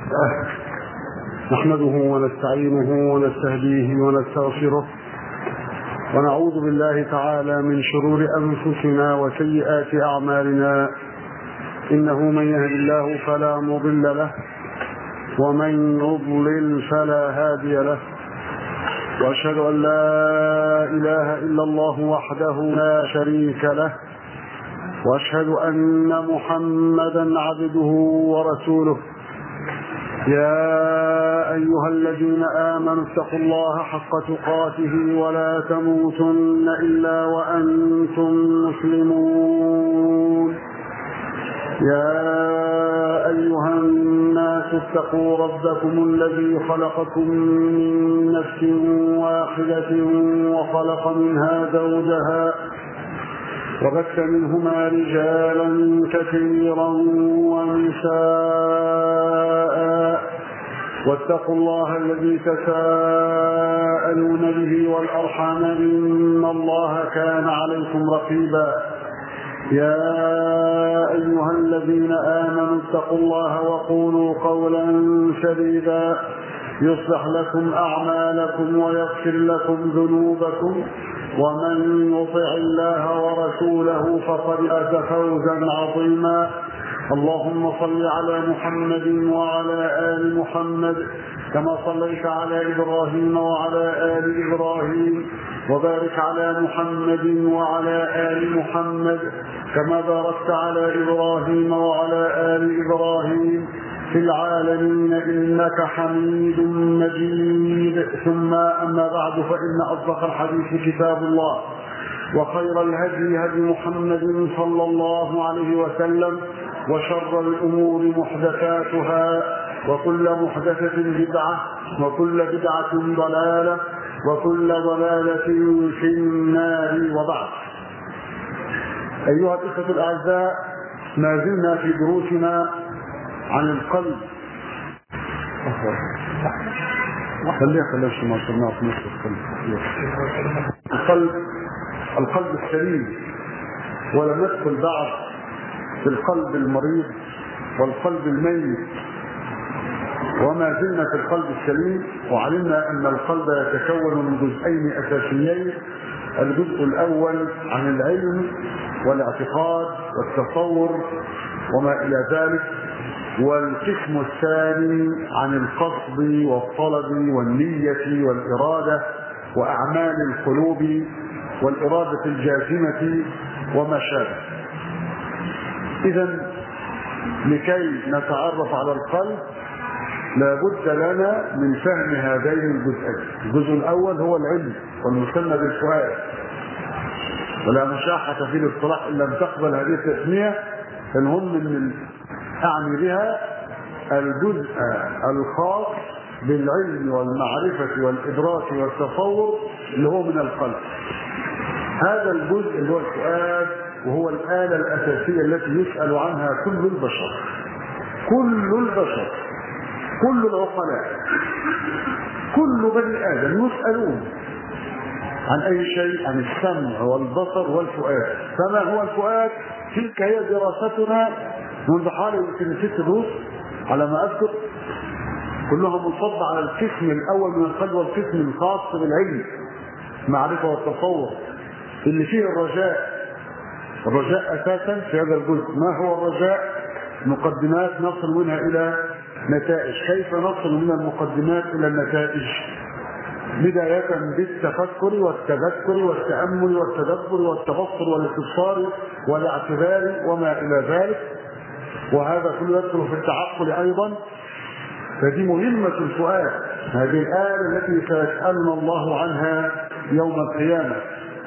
نحمده ونستعينه ونستهديه ونستغفره ونعوذ بالله تعالى من شرور انفسنا وسيئات اعمالنا انه من يهد الله فلا مضل له ومن يضلل فلا هادي له واشهد ان لا اله الا الله وحده لا شريك له واشهد ان محمدا عبده ورسوله يا ايها الذين امنوا اتقوا الله حق تقاته ولا تموتن الا وانتم مسلمون يا ايها الناس اتقوا ربكم الذي خلقكم من نفس واحده وخلق منها زوجها وبث منهما رجالا كثيرا ونساء واتقوا الله الذي تساءلون به والارحام ان الله كان عليكم رقيبا يا ايها الذين امنوا اتقوا الله وقولوا قولا سديدا يصلح لكم اعمالكم ويغفر لكم ذنوبكم ومن يطع الله ورسوله فقد فاز فوزا عظيما اللهم صل على محمد وعلى ال محمد كما صليت على ابراهيم وعلى ال ابراهيم وبارك على محمد وعلى ال محمد كما باركت على ابراهيم وعلى ال ابراهيم في العالمين انك حميد مجيد ثم اما بعد فان اصدق الحديث كتاب الله وخير الهدي هدي محمد صلى الله عليه وسلم وشر الامور محدثاتها وكل محدثه بدعه وكل بدعه ضلاله وكل ضلاله في النار وبعد ايها الاخوه الاعزاء ما زلنا في دروسنا عن القلب خليها خليها شو ما صرنا في نص القلب القلب القلب السليم ولم ندخل بعد في القلب المريض والقلب الميت وما زلنا في القلب السليم وعلمنا ان القلب يتكون من جزئين اساسيين الجزء الاول عن العلم والاعتقاد والتصور وما الى ذلك والقسم الثاني عن القصد والطلب والنية والإرادة وأعمال القلوب والإرادة الجازمة وما شابه إذا لكي نتعرف على القلب لابد لنا من فهم هذين الجزئين الجزء الأول هو العلم والمسمى بالفؤاد ولا مشاحة في الاصطلاح إن لم تقبل هذه التسمية فالهم من أعني بها الجزء الخاص بالعلم والمعرفة والإدراك والتصور اللي هو من القلب هذا الجزء اللي هو الفؤاد وهو الآلة الأساسية التي يسأل عنها كل البشر كل البشر كل العقلاء كل بني آدم يسألون عن أي شيء عن السمع والبصر والفؤاد فما هو الفؤاد تلك هي دراستنا منذ حوالي يمكن ست دروس على ما اذكر كلها منصبة على القسم الاول من القلب والقسم الخاص بالعلم المعرفة والتصور اللي فيه الرجاء الرجاء اساسا في هذا الجزء ما هو الرجاء مقدمات نصل منها الى نتائج كيف نصل من المقدمات الى النتائج بداية بالتفكر والتذكر والتأمل والتدبر والتبصر والاستبصار والاعتبار وما إلى ذلك وهذا كله يدخل في التعقل ايضا فدي مهمة الفؤاد هذه الآلة التي سيسألنا الله عنها يوم القيامة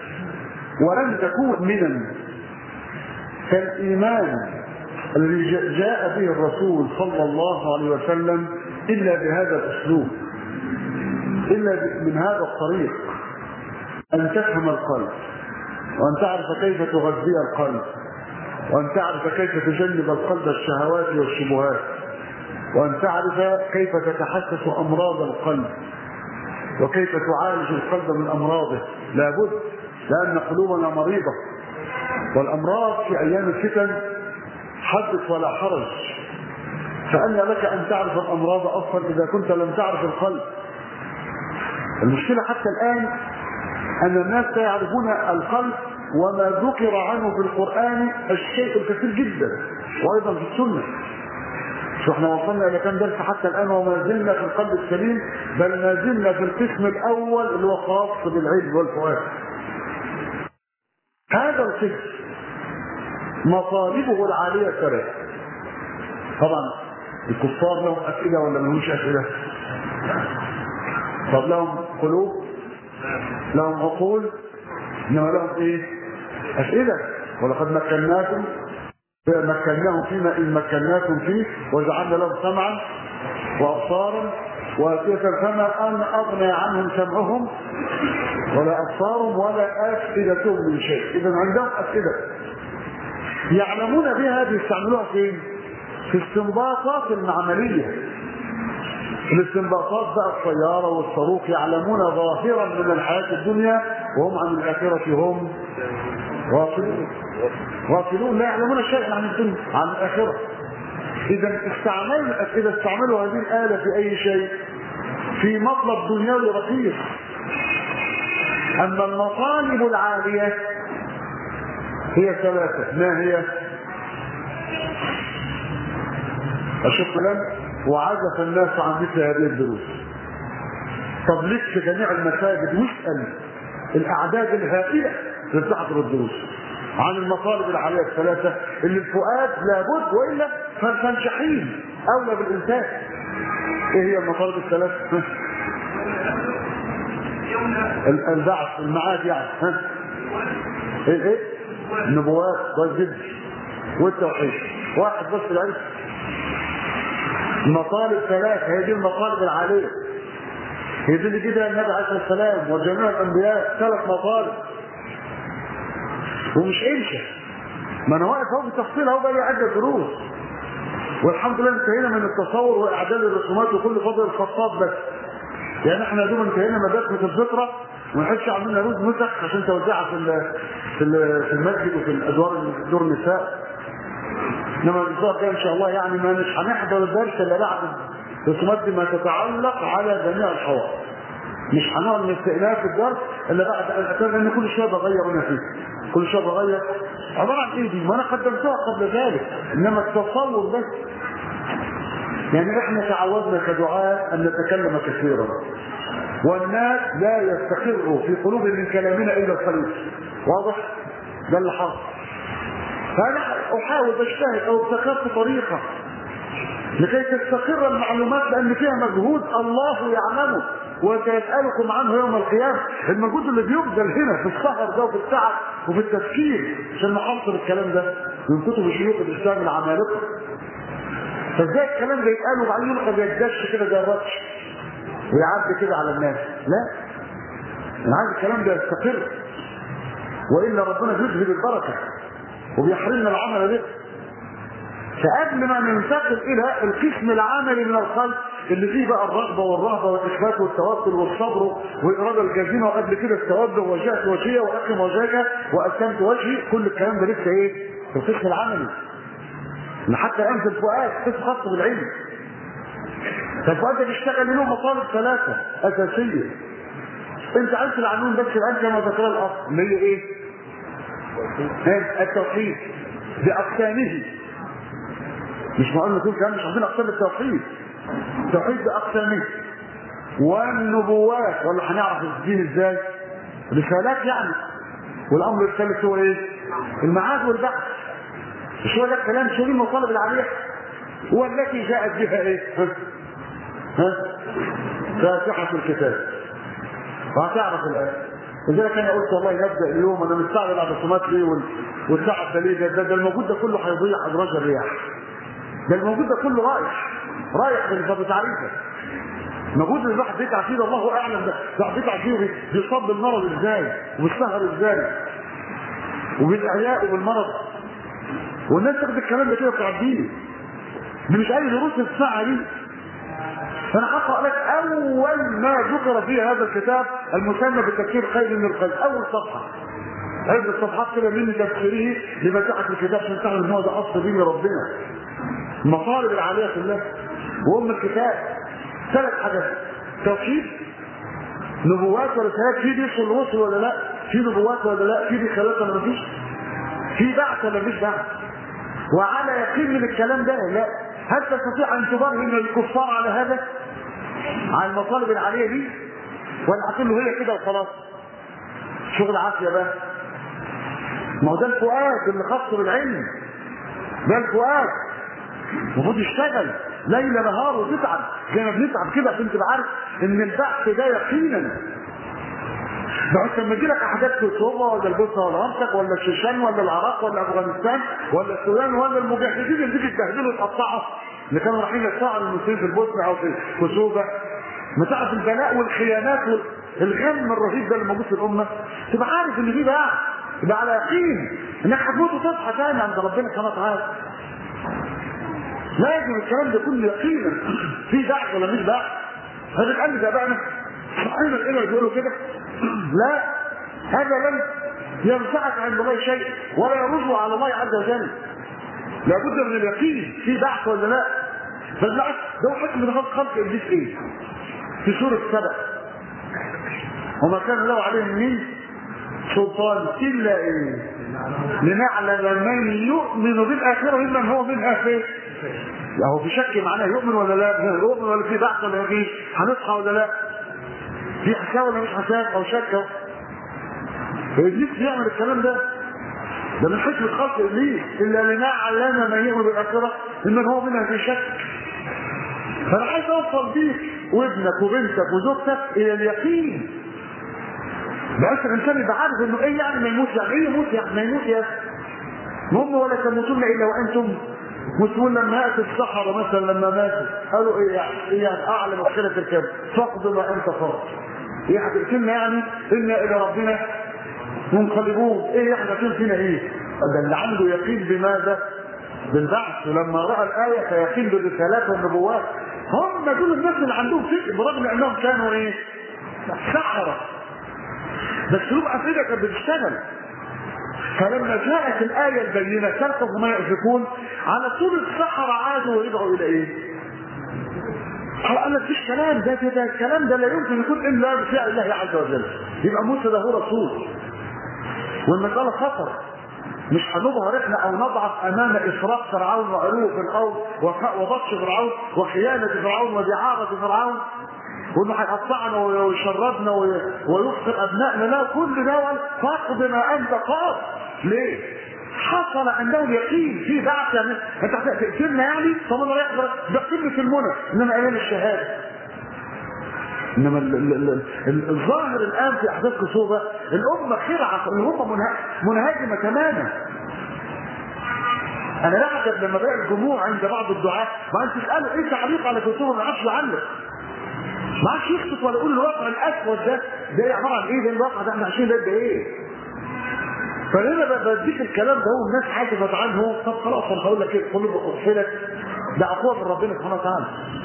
ولن تكون منا كالإيمان الذي جاء به الرسول صلى الله عليه وسلم إلا بهذا الأسلوب إلا من هذا الطريق أن تفهم القلب وأن تعرف كيف تغذي القلب وأن تعرف كيف تجنب القلب الشهوات والشبهات وأن تعرف كيف تتحسس أمراض القلب وكيف تعالج القلب من أمراضه لابد لأن قلوبنا مريضة والأمراض في أيام الفتن حدث ولا حرج فأن لك أن تعرف الأمراض أصلا إذا كنت لم تعرف القلب المشكلة حتى الآن أن الناس لا يعرفون القلب وما ذكر عنه في القرآن الشيء الكثير جدا وأيضا في السنة شو احنا وصلنا إلى كم درس حتى الآن وما زلنا في القلب السليم بل ما زلنا في القسم الأول اللي هو خاص بالعلم والفؤاد هذا القسم مطالبه العالية ثلاثة طبعا الكفار لهم أسئلة ولا ملوش أسئلة؟ طب لهم قلوب لهم عقول انما لهم ايه اسئله ولقد مكناكم مكناهم فيما ان مكناكم فيه وجعلنا لهم سمعا وابصارا وافئة فما ان اغنى عنهم سمعهم ولا ابصارهم ولا افئدتهم من شيء اذا عندهم اسئله يعلمون بها بيستعملوها فين؟ في استنباطات المعمليه الاستنباطات بقى السيارة والصاروخ يعلمون ظاهرا من الحياة الدنيا وهم عن الآخرة هم غافلون غافلون لا يعلمون شيئا عن الدنيا عن الآخرة إذا استعملوا إذا استعملوا هذه الآلة في أي شيء في مطلب دنيوي رخيص أما المطالب العالية هي ثلاثة ما هي؟ أشوف كلام وعزف الناس عن مثل هذه الدروس طب ليك في جميع المساجد واسأل الأعداد الهائلة اللي بتحضر الدروس عن المطالب العالية الثلاثة اللي الفؤاد لابد وإلا فالجحيم أولى بالإنسان إيه هي المطالب الثلاثة؟ البعث المعاد يعني ها؟ ايه ايه؟ النبوات كويس جدا والتوحيد واحد بس العلم المطالب ثلاث هي دي المطالب العالية هي دي اللي جدا النبي عليه السلام وجميع الأنبياء ثلاث مطالب ومش انشا ما انا واقف اهو بالتفصيل اهو بقى لي عده دروس والحمد لله انتهينا من التصور واعداد الرسومات وكل فضل الخطاب بس يعني احنا دوب انتهينا من رسمه الفطره وما نحبش عاملين روز نسخ عشان توزعها في في في المسجد وفي الادوار دور النساء انما الاسبوع الجاي ان شاء الله يعني ما مش هنحضر الدرس الا بعد الرسومات دي ما تتعلق على جميع الحوار مش هنقعد من استئناف الدرس الا بعد ان اتم لان كل شويه بغير انا فيه كل شويه بغير عباره عن ايه دي؟ ما انا قدمتها قبل ذلك انما التصور بس يعني احنا تعودنا كدعاء ان نتكلم كثيرا والناس لا يستقر في قلوبهم من كلامنا الا الخليل واضح؟ ده اللي حصل فانا احاول بجتهد او ابتكرت طريقه لكي تستقر المعلومات لان فيها مجهود الله يعلمه وسيسألكم عنه يوم القيامة المجهود اللي بيبذل هنا في السهر ده وفي التعب وفي التفكير عشان نحصل الكلام ده من كتب شيوخ الإسلام العمالقة فازاي الكلام ده يتقال وبعدين يلقى زي الدش كده زي الرطش ويعدي كده على الناس لا انا عايز الكلام ده يستقر والا ربنا بيذهب البركه وبيحرمنا العمل به فقبل ما ننتقل الى القسم العملي من الخلق اللي فيه بقى الرغبه والرهبه والاخبات والتوكل والصبر والاراده الجازمه وقبل كده التوجه وجهت وجهيه واقم وجهك واسلمت وجهي كل الكلام ده لسه ايه؟ في القسم العملي ان حتى الان في الفؤاد قسم خاص بالعلم فالفؤاد ده بيشتغل له مطالب ثلاثه اساسيه انت عايز العنون بس الان كما ذكر الاصل اللي هي ايه؟ التوحيد باقسامه مش معقول نقول كلام مش عارفين اقسام التوحيد التوحيد باقسامه والنبوات ولا هنعرف الدين ازاي رسالات يعني والامر الثالث هو ايه المعاد والبحث مش هو ده الكلام شو دي المطالب العاليه والتي جاءت بها ايه ها ها فاتحه الكتاب وهتعرف الان لذلك انا قلت والله نبدا اليوم انا مستعجل على الرسومات ليه والتعب ده ليه ده, ده الموجود ده كله هيضيع ادراج الرياح ده الموجود ده كله رايح رايح بتعريفه الموجود اللي الواحد بيتعب فيه ده الله اعلم ده الواحد بيتعب فيه بيصاب بالمرض ازاي وبالسهر ازاي وبالاعياء وبالمرض والناس تاخد الكلام ده كده تعديه دي مش اي دروس الساعه دي فانا هقرا لك اول ما ذكر في هذا الكتاب المسمى بالتفسير خير من الخير اول صفحه عدة صفحات كده من تفسيره لفتحة الكتاب عشان تعلم ان هو ده اصل دين ربنا المطالب العاليه كلها وام الكتاب ثلاث حاجات توحيد نبوات ورسالات في دي رسل ولا لا في نبوات ولا لا في دي خلافه ولا مفيش في بعث ولا مفيش بعث وعلى يقين من الكلام ده لا هل تستطيع ان تبرهن الكفار على هذا على المطالب العاليه دي ولا هتقول له هي كده وخلاص شغل عافيه بقى ما هو ده الفؤاد اللي خاص بالعلم ده الفؤاد المفروض يشتغل ليل نهار وتتعب زي ما بنتعب كده عشان تبقى عارف ان البحث ده يقينا بحيث لما يجي لك احداث في اوروبا ولا البوسنه ولا منطق ولا الشيشان ولا العراق ولا افغانستان ولا السودان ولا المجاهدين اللي تيجي تبهدلوا وتقطعوا اللي كانوا رايحين يقطعوا المسلمين في البوسنه او في كوسوفا ما تعرف البلاء والخيانات والغم الرهيب ده اللي موجود في الامه تبقى عارف ان في بقى تبقى على يقين انك هتموت وتصحى تاني عند ربنا سبحانه وتعالى لازم الكلام ده يكون يقينا في بعث ولا مش بعث هذا القلب ده بقى صحيح الإله بيقولوا كده لا هذا لن ينفعك عند الله شيء ولا يرد على الله عز وجل لابد من اليقين في بعث ولا لا بالعكس ده حكم من خلق خلق ابليس ايه في سوره سبع وما كان له عليهم من سلطان الا ايه لنعلم من يؤمن بالاخره ممن هو منها فيه هو في شك معناه يؤمن ولا لا يؤمن ولا في بحث ولا في هنصحى ولا لا في حساب ولا مش حساب او شك ابليس بيعمل الكلام ده ده من حكمة خلق ابليس الا لنعلم من يؤمن بالاخره ممن هو منها في شك فانا عايز اوصل بيك وابنك وبنتك وزوجتك الى اليقين بحيث الانسان يبقى عارف انه ايه يعني ما يموت يعني ايه يموت يعني ما يموت يا هم ولا تموتون الا وانتم مسلمون لما ياتي السحرة مثلا لما ماتوا قالوا ايه يعني ايه يعني اعلم خيرة الكلب فقد ما انت فرط ايه هتقتلنا يعني انا الى ربنا منقلبون ايه يعني هتقول فينا ايه ده اللي عنده يقين بماذا بالبعث ولما راى الايه فيقين بالرسالات والنبوات هم دول الناس اللي عندهم فكر برغم انهم كانوا ايه سحرة بس قلوب افئده كانت بتشتغل فلما جاءت الآية البينة تلقف ما يؤفكون على طول السحرة عادوا ورجعوا إلى إيه؟ قال لك فيش كلام ده كده الكلام ده لا يمكن يكون إلا بفعل الله عز وجل يبقى موسى ده هو رسول والمسألة خطر مش هنظهر احنا او نضعف امام افراط فرعون وعلو في الارض وبطش فرعون وخيانه فرعون ودعاره فرعون وانه هيقطعنا ويشردنا ويفقر ابنائنا لا كل ده فقد ما انت قاض ليه؟ حصل عندهم يقين في بعث يعني انت هتقتلنا يعني طب انا رايح ده قمه المنى انما ايام الشهاده انما ال ال ال الظاهر الان في احداث كسوفه الامه خرعه الامه منهزمه تماما انا لاحظت لما بقى الجموع عند بعض الدعاة ما انت تساله ايه تعليق على كسوفه ما عادش يعلق ما عادش يخطف ولا يقول الواقع الاسود ده ده عباره عن ايه ده الواقع ده احنا عايشين ده ايه فهنا بديك الكلام ده والناس حاسبت عنه طب خلاص انا هقول لك ايه قلوب اغفلت ده عقوبه من ربنا سبحانه وتعالى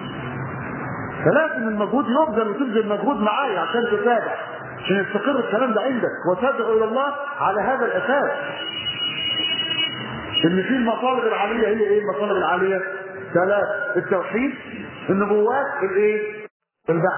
فلازم المجهود يبذل وتبذل مجهود معايا عشان تتابع عشان يستقر الكلام ده عندك وتدعو الى الله على هذا الاساس ان في المطالب العاليه هي ايه المطالب العاليه ثلاث التوحيد النبوات الايه البعث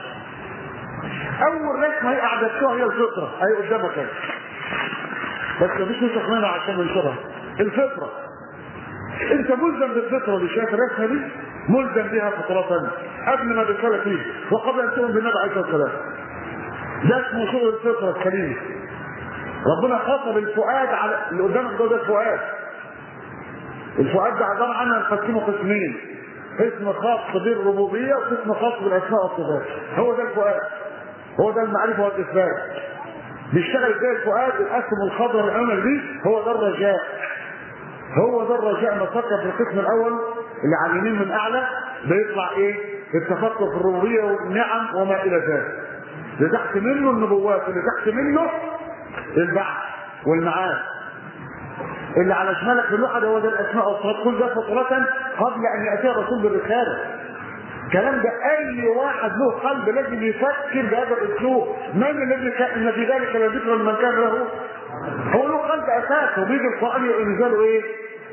اول رسمه هي اعددتها هي الفطره هي قدامك اهي بس مفيش نسخ منها عشان ننشرها الفطره انت ملزم بالفطره اللي شايف الرسمه دي ملزم بها فطره ثانيه قبل ما تدخلك فيه وقبل ان تؤمن بالنبي عليه الصلاه والسلام ده اسمه شغل الفطره السليمه ربنا خاطب الفؤاد على اللي قدامك ده ده الفؤاد الفؤاد ده عباره عن نقسمه قسمين قسم خاص بالربوبيه وقسم خاص بالاسماء والصفات هو ده الفؤاد هو ده المعرفه والاثبات بيشتغل زي الفؤاد الاسهم الخضراء العمل دي هو ده الرجاء هو ده الرجاء ما فكر في القسم الاول اللي على اليمين من اعلى بيطلع ايه التفكر في الربوبيه والنعم وما الى ذلك اللي تحت منه النبوات اللي تحت منه البعث والمعاد اللي على شمالك في اللوحه ده هو ده الاسماء والصفات كل ده فطره قبل ان ياتي الرسول بالرساله الكلام ده اي واحد له قلب لازم يفكر بهذا الاسلوب من الذي كان ان في ذلك لذكر لمن كان له هو له قلب اساس وبيجي القران ينزله ايه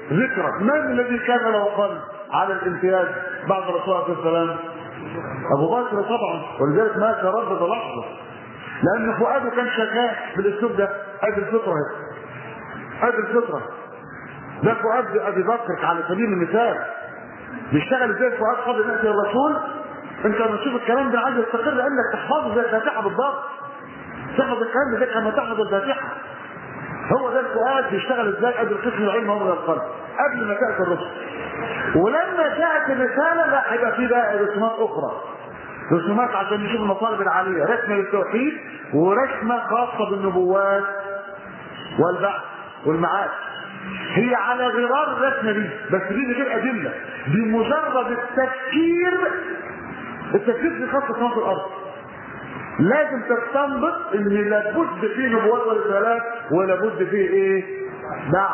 ذكرى من الذي كان له قلب على الامتياز بعد رسول الله صلى الله عليه وسلم ابو بكر طبعا ولذلك ما تردد لحظه لان فؤاده كان شكاه بالاسلوب ده ادي الفطره اهي ادي الفطره ده فؤاد ابي بكر على سبيل المثال بيشتغل ازاي فؤاد قبل ان ياتي الرسول انت لما تشوف الكلام ده عايز يستقر انك تحفظه زي الفاتحه بالضبط تحفظ الكلام ده زي كما تحفظ الفاتحه هو ده الفؤاد بيشتغل ازاي قبل قسم العلم هو من القلب قبل ما تاتي الرسل ولما جاءت الرساله لا هيبقى في بقى رسومات اخرى رسومات عشان نشوف المطالب العاليه رسمه للتوحيد ورسمه خاصه بالنبوات والبعث والمعاد هي على غرار الرسمه دي بس دي غير ادله بمجرد التفكير التفكير في خاصه سماوات الارض لازم تستنبط ان لابد فيه نبوات ورسالات ولابد فيه ايه؟ بعث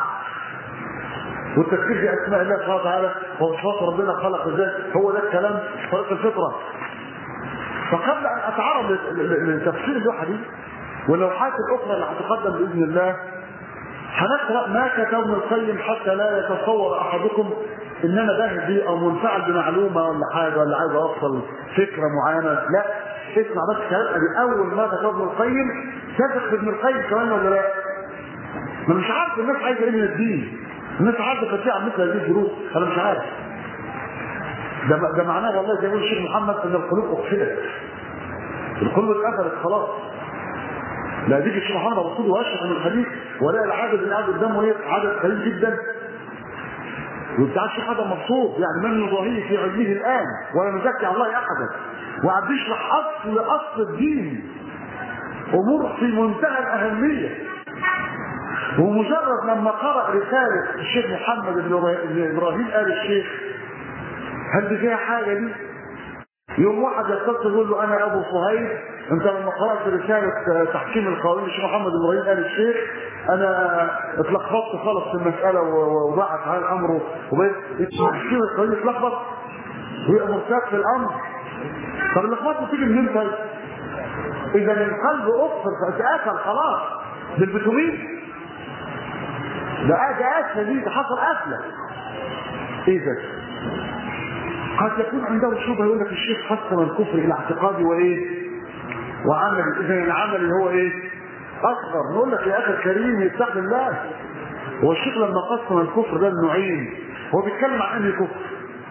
والتفكير في اسماء الله سبحانه وتعالى وصفات ربنا خلق ازاي هو ده الكلام طريق الفطره فقبل ان اتعرض لتفسير اللوحه دي واللوحات الاخرى اللي هتقدم باذن الله هنقرا ما كتب ابن القيم حتى لا يتصور احدكم ان انا بهدي او منفعل بمعلومه ولا حاجه ولا عايز اوصل فكره معينه لا اسمع بس كلام ادي اول ما كتب ابن القيم صدق في ابن القيم كمان ولا لا؟ ما مش عارف الناس عايزه ايه من الدين الناس عايزه تطيع عن مثل هذه الدروس انا مش عارف ده ده معناه والله زي ما يقول الشيخ محمد ان القلوب اقفلت القلوب اتقفلت خلاص لا ديك الشيخ محمد الرسول واشرح من الحديث ولا العدد اللي قاعد قدامه ايه عدد قليل جدا وبتاع الشيخ هذا مبسوط يعني من يضاهيه في علمه الان ولا نزكي على الله احدا وقاعد بيشرح اصل اصل الدين امور في منتهى الاهميه ومجرد لما قرأ رسالة الشيخ محمد بن إبراهيم آل الشيخ هل دي فيها حاجة دي؟ يوم واحد يتصل يقول له أنا أبو صهيب أنت لما قرأت رسالة تحكيم القوانين الشيخ محمد بن إبراهيم آل الشيخ أنا اتلخبطت خالص في المسألة وضاعت على الأمر وبقيت تحكيم القوانين اتلخبط ويبقى مرتاح في الأمر طب اللخبطة تيجي منين طيب؟ إذا القلب أقفل فاتقفل خلاص بالبتومين ده ده قفله دي ده حصل قفله ايه ده قد يكون عنده شبهه يقول لك الشيخ حسن الكفر الى اعتقادي وايه وعمل اذا العمل اللي هو ايه اصغر نقول لك يا اخي الكريم يتقي الله هو الشيخ لما قسم الكفر ده النوعين هو بيتكلم عن انهي كفر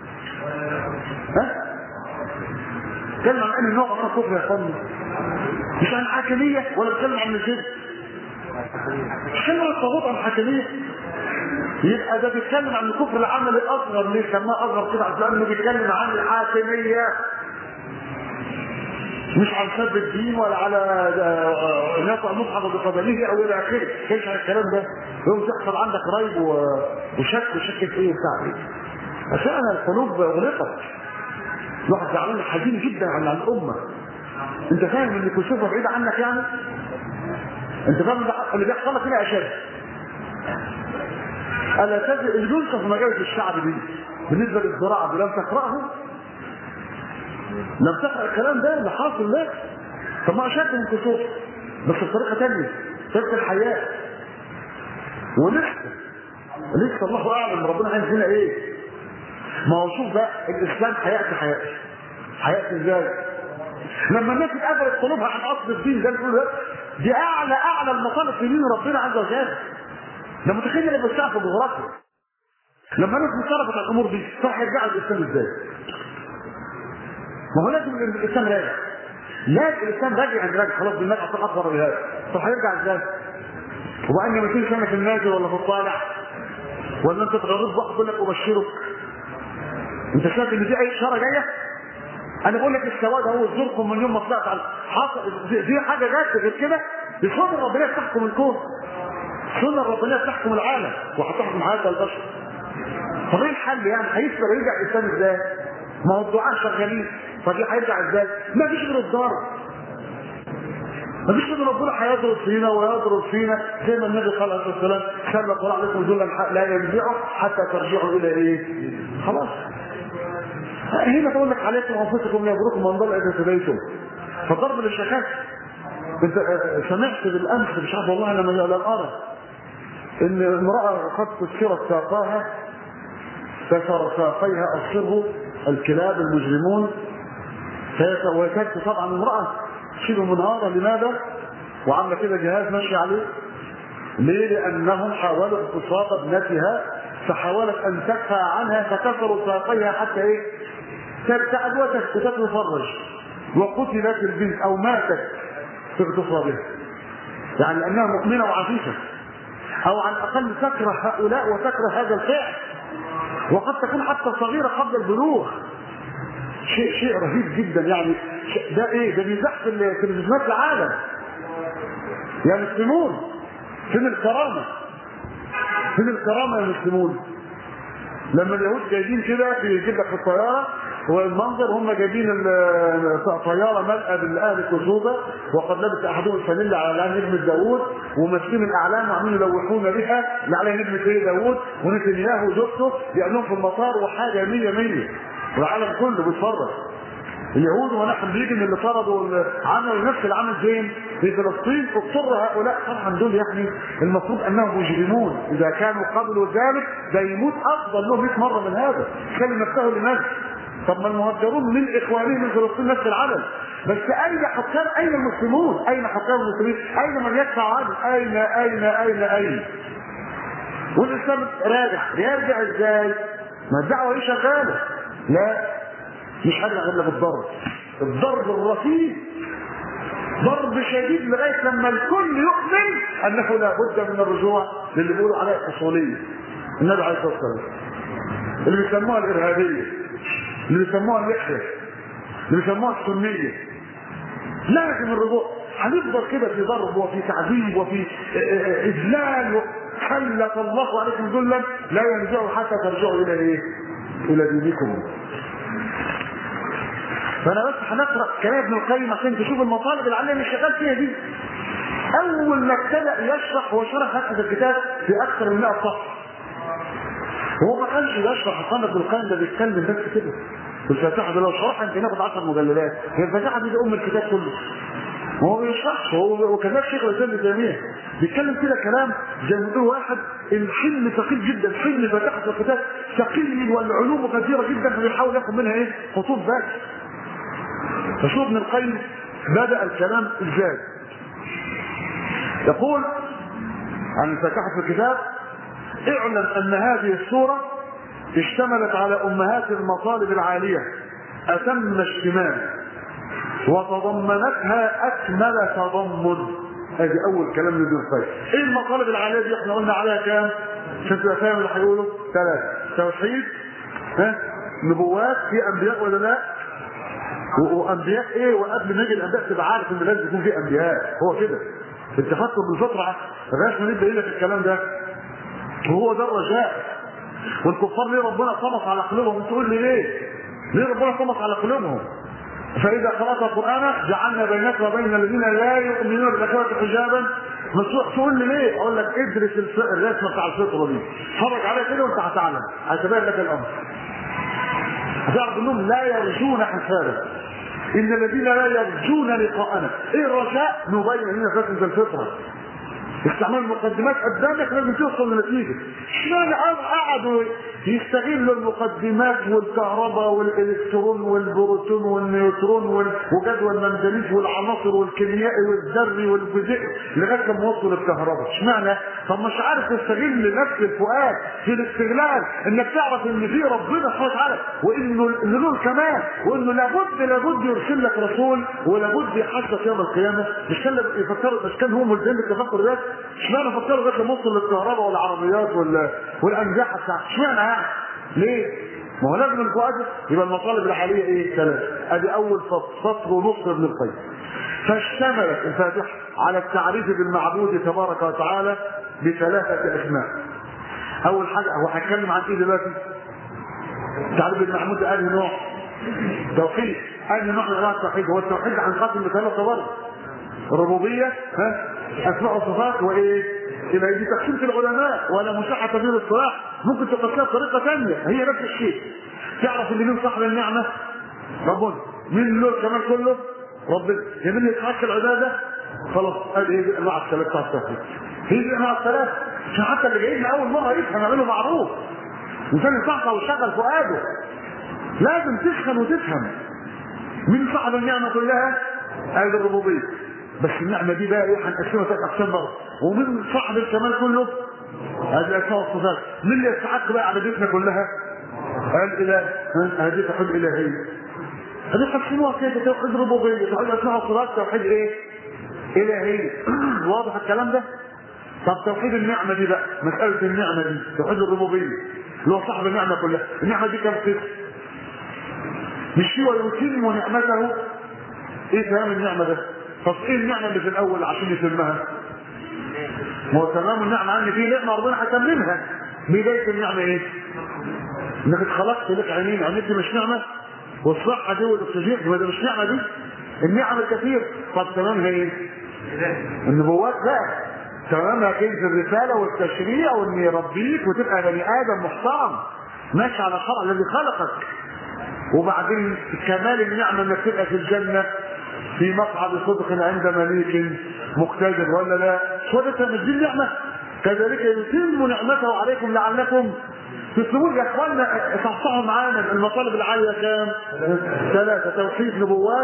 ها بيتكلم عن انهي نوع من الكفر يا اخواني مش عن حاكميه ولا بيتكلم عن الشرك كلمة الطاغوت عن حاكمية يبقى ده بيتكلم عن الكفر العمل الاصغر ليه سماه اصغر كده لانه بيتكلم عن الحاكمية مش عن سب الدين ولا على نقع مصحف بقبله او الى اخره ايش عن الكلام ده يوم تحصل عندك ريب وشك وشك في ايه بتاع ايه عشان القلوب اغلقت الواحد زعلان حزين جدا عن الامه انت فاهم ان كشوفها بعيد عنك يعني انت فاهم اللي بيحصل لك هنا اشد الا تجد اللي ينشر في مجالس الشعب دي بالنسبه للزراعه لم تقراه لم تقرا الكلام ده اللي حاصل ده طب ما اشد من كشوف بس بطريقه ثانيه طريقه الحياه ولسه لسه الله اعلم ربنا عايز هنا ايه ما هو شوف بقى الاسلام حياتي حياتي حياتي ازاي لما الناس اتقفلت قلوبها عن اصل الدين ده اللي ده دي اعلى اعلى المطالب في دين ربنا عز وجل ده متخيل اللي بيشتغل في الجغرافيا لما الناس انصرفت على الامور دي صح يرجع الاسلام ازاي؟ ما هو لازم الاسلام راجع لازم الاسلام راجع عند راجع خلاص بالنجع في الاكبر بهذا طب هيرجع ازاي؟ وبقى ما تنسى في النازل ولا في الطالع ولا انت تغرض واحد يقول لك ابشرك انت شايف ان دي اي اشاره جايه؟ انا بقول لك السواد هو زوركم من يوم ما طلعت على حصل دي, دي حاجه جت غير كده دي سنه ربنا تحكم الكون سنه ربنا تحكم العالم وهتحكم حياه البشر طب ايه الحل يعني هيسبق يرجع الانسان ازاي؟ ما هو الدعاء شغالين فدي هيرجع ازاي؟ ما فيش غير الضرب ما فيش غير ربنا هيضرب فينا ويضرب فينا زي ما النبي قال عليه الصلاه والسلام سلط الله عليكم ذلا لا ينزعه حتى ترجعوا الى ايه؟ خلاص هنا بقول لك عليكم انفسكم لا يضركم من ضل اذا تبيتم فضرب للشكاك انت سمعت بالامس مش عارف والله انا لم ارى ان امرأة قد كسرت ساقاها كسر ساقيها الصر الكلاب المجرمون فهي- وكانت طبعا امرأة شبه منهارة لماذا؟ وعاملة كده جهاز ماشي عليه ليه؟ لأنهم حاولوا اغتصاب ابنتها فحاولت أن تدفع عنها فكسروا ساقيها حتى إيه؟ ترتعد وتتفرج وقتلت البنت أو ماتت في اغتصابها يعني لأنها مؤمنة وعفيفة أو على الأقل تكره هؤلاء وتكره هذا الفعل وقد تكون حتى صغيرة قبل البلوغ شيء شيء رهيب جدا يعني شيء- ده ايه ده بيزح في تلفزيونات العالم يا مسلمون فين الكرامة فين الكرامة يا مسلمون لما اليهود جايبين كده بيجيب لك في الطيارة والمنظر هم جايبين ال- طيارة ملأة بالأهل الكذوبة وقد لبس أحدهم الفانيلا على عليها نجمة داوود وماسكين الأعلام وعمالين يلوحون بها اللي عليها نجمة إيه داوود ونتنياهو وزوجته لأنهم في المطار وحاجة مية مية والعالم كله بيتفرج اليهود ونحن بيجي من اللي طردوا ال- عملوا نفس العمل فين؟ في فلسطين اضطر هؤلاء طبعا دول يعني المفروض انهم مجرمون اذا كانوا قبلوا ذلك ده يموت افضل له 100 مره من هذا كان نفسه لنفسه طب ما المهجرون من اخوانهم من فلسطين نفس العمل بس اين حكام اين المسلمون؟ اين حكام المسلمين؟ اين من يدفع عنه؟ اين اين اين اين؟ والاسلام راجع يرجع ازاي؟ ما الدعوه دي شغاله لا مش هرجع غير لك الضرب الضرب الرهيب ضرب شديد لغايه لما الكل يؤمن انه لا بد من الرجوع للي بيقولوا عليها الاصوليه النبي عليه الصلاه والسلام اللي بيسموها الارهابيه اللي بيسموها اللحيه اللي بيسموها السنيه لازم الرجوع هنفضل كده في ضرب وفي تعذيب وفي اذلال و- حلت الله عليكم ذلا لا ينزعوا حتى ترجعوا الى ايه؟ الى دينكم فانا بس هنقرا كلام ابن القيم عشان تشوف المطالب اللي علينا شغال فيها دي اول ما ابتدا يشرح وشرح هذا الكتاب في اكثر من 100 صفحه هو ما كانش يشرح محمد ابن القيم ده بيتكلم بس كده الفاتحه دي لو شرحها يمكن ياخد 10 مجلدات هي الفاتحه دي, دي ام الكتاب كله وهو ما بيشرحش هو وكذلك شيخ الاسلام ابن تيميه بيتكلم كده كلام زي ما بيقول واحد الحلم ثقيل جدا حلم فاتحه الكتاب ثقيل والعلوم كثيره جدا فبيحاول ياخد منها ايه خطوط بس فشوف ابن القيم بدأ الكلام ازاي يقول عن فتحة في الكتاب اعلم ان هذه السورة اشتملت على امهات المطالب العالية اتم اشتمال وتضمنتها اكمل تضمن ادي اول كلام لابن القيم ايه المطالب العالية دي احنا قلنا عليها كام عشان تبقى فاهم اللي هيقوله ثلاثة توحيد ها نبوات في انبياء ولا لا و- وانبياء ايه وقبل ما يجي الانبياء تبقى عارف ان لازم يكون في انبياء هو كده التفكر بالفطره لغايه ما نبدا لك الكلام ده وهو ده الرجاء والكفار ليه ربنا طمس على قلوبهم تقول لي ليه؟ ليه ربنا طمس على قلوبهم؟ فاذا قرات القران جعلنا بينك وبين الذين لا يؤمنون بالاخره حجابا مسوح تقول لي ليه؟ اقول لك ادرس الف- الرسمه بتاع الفطره دي اتفرج عليها كده وانت هتعلم هتبين لك الامر هتعرف انهم لا يرجون حسابا ان الذين لا يرجون لقاءنا ايه الرجاء نبين لنا فتنه الفطره استعمال المقدمات قدامك لازم توصل لنتيجه اشمعنى قعدوا يستغلوا المقدمات والكهرباء والالكترون والبروتون والنيوترون وال- وجدول المنجنيز والعناصر والكيميائي والذري والفيزيائي لغايه لما وصلوا للكهرباء اشمعنى طب مش عارف تستغل نفس الفؤاد في الاستغلال انك تعرف ان في ربنا سبحانه وتعالى وانه النور كمان وانه لابد لابد يرسل لك رسول ولابد يحاسبك يوم القيامه مش كان يفكروا مش كان هم ملزمين بالتفكر ده اشمعنى فكروا لغايه لما وصلوا للكهرباء والعربيات وال... والانجاحه بتاعت اشمعنى يعني ليه؟ ما هو لازم الفؤاد يبقى المطالب العاليه ايه؟ ثلاثه ادي اول سطر سطر ونص ابن القيم فاشتملت الفاتحه على التعريف بالمعبود تبارك وتعالى بثلاثه اسماء اول حاجه هو هيتكلم عن ايه دلوقتي؟ تعريف بالمعبود ده انهي نوع؟ توحيد انهي نوع من انواع التوحيد؟ هو التوحيد هنقسم لثلاثه برضه الربوبيه ها اسماء وصفات وايه؟ يبقى دي تقسيم في العلماء ولا مساحه تبير الصلاح ممكن تقسمها بطريقه ثانيه هي نفس الشيء تعرف ان مين صاحب النعمه؟ ربنا مين له الكمال كله؟ ربنا يمين يتحقق العباده خلاص هذه هي الانواع الثلاثه بتاع التوحيد هي دي الانواع الثلاثه عشان حتى اللي جايين من اول مره يفهم يعمله معروف وثاني صحصح وشغل فؤاده لازم تسخن وتفهم من صاحب النعمه كلها هذه الربوبيه بس النعمه دي بقى ايه هنقسمها ثلاث اقسام بره ومن صاحب الكمال كله هذه الاسماء والصفات مين اللي يستحق بقى عبادتنا كلها؟ الاله هذه توحيد الهيه هذه قسموها كده توحيد ربوبيه توحيد اسماء وصفات توحيد ايه؟ الهيه واضح الكلام ده؟ طب توحيد النعمه دي بقى مساله النعمه دي توحيد الربوبيه اللي هو صاحب النعمه كلها النعمه دي كم قسم؟ مش هو يتم نعمته ايه تمام النعمه ده؟ طب ايه النعمه اللي في الاول عشان يتمها؟ ما هو تمام النعمه عندي في نعمه ربنا هيتممها بدايه النعمه ايه؟ انك اتخلقت لك عينين عينين دي مش نعمه والصحه دي والاكسجين دي ده مش نعمه دي النعم الكثير طب تمامها ايه؟ النبوات لا تمامها كنز الرساله والتشريع وان يربيك وتبقى بني ادم محترم ماشي على الشرع الذي خلقك وبعدين كمال النعمه انك تبقى في الجنه في مقعد صدق عند مليك مقتدر ولا لا؟ شو ده مش دي النعمه؟ كذلك يتم نعمته عليكم لعلكم تسلمون يا اخوانا صحصحوا معانا المطالب العاليه كام؟ ثلاثه توحيد نبوات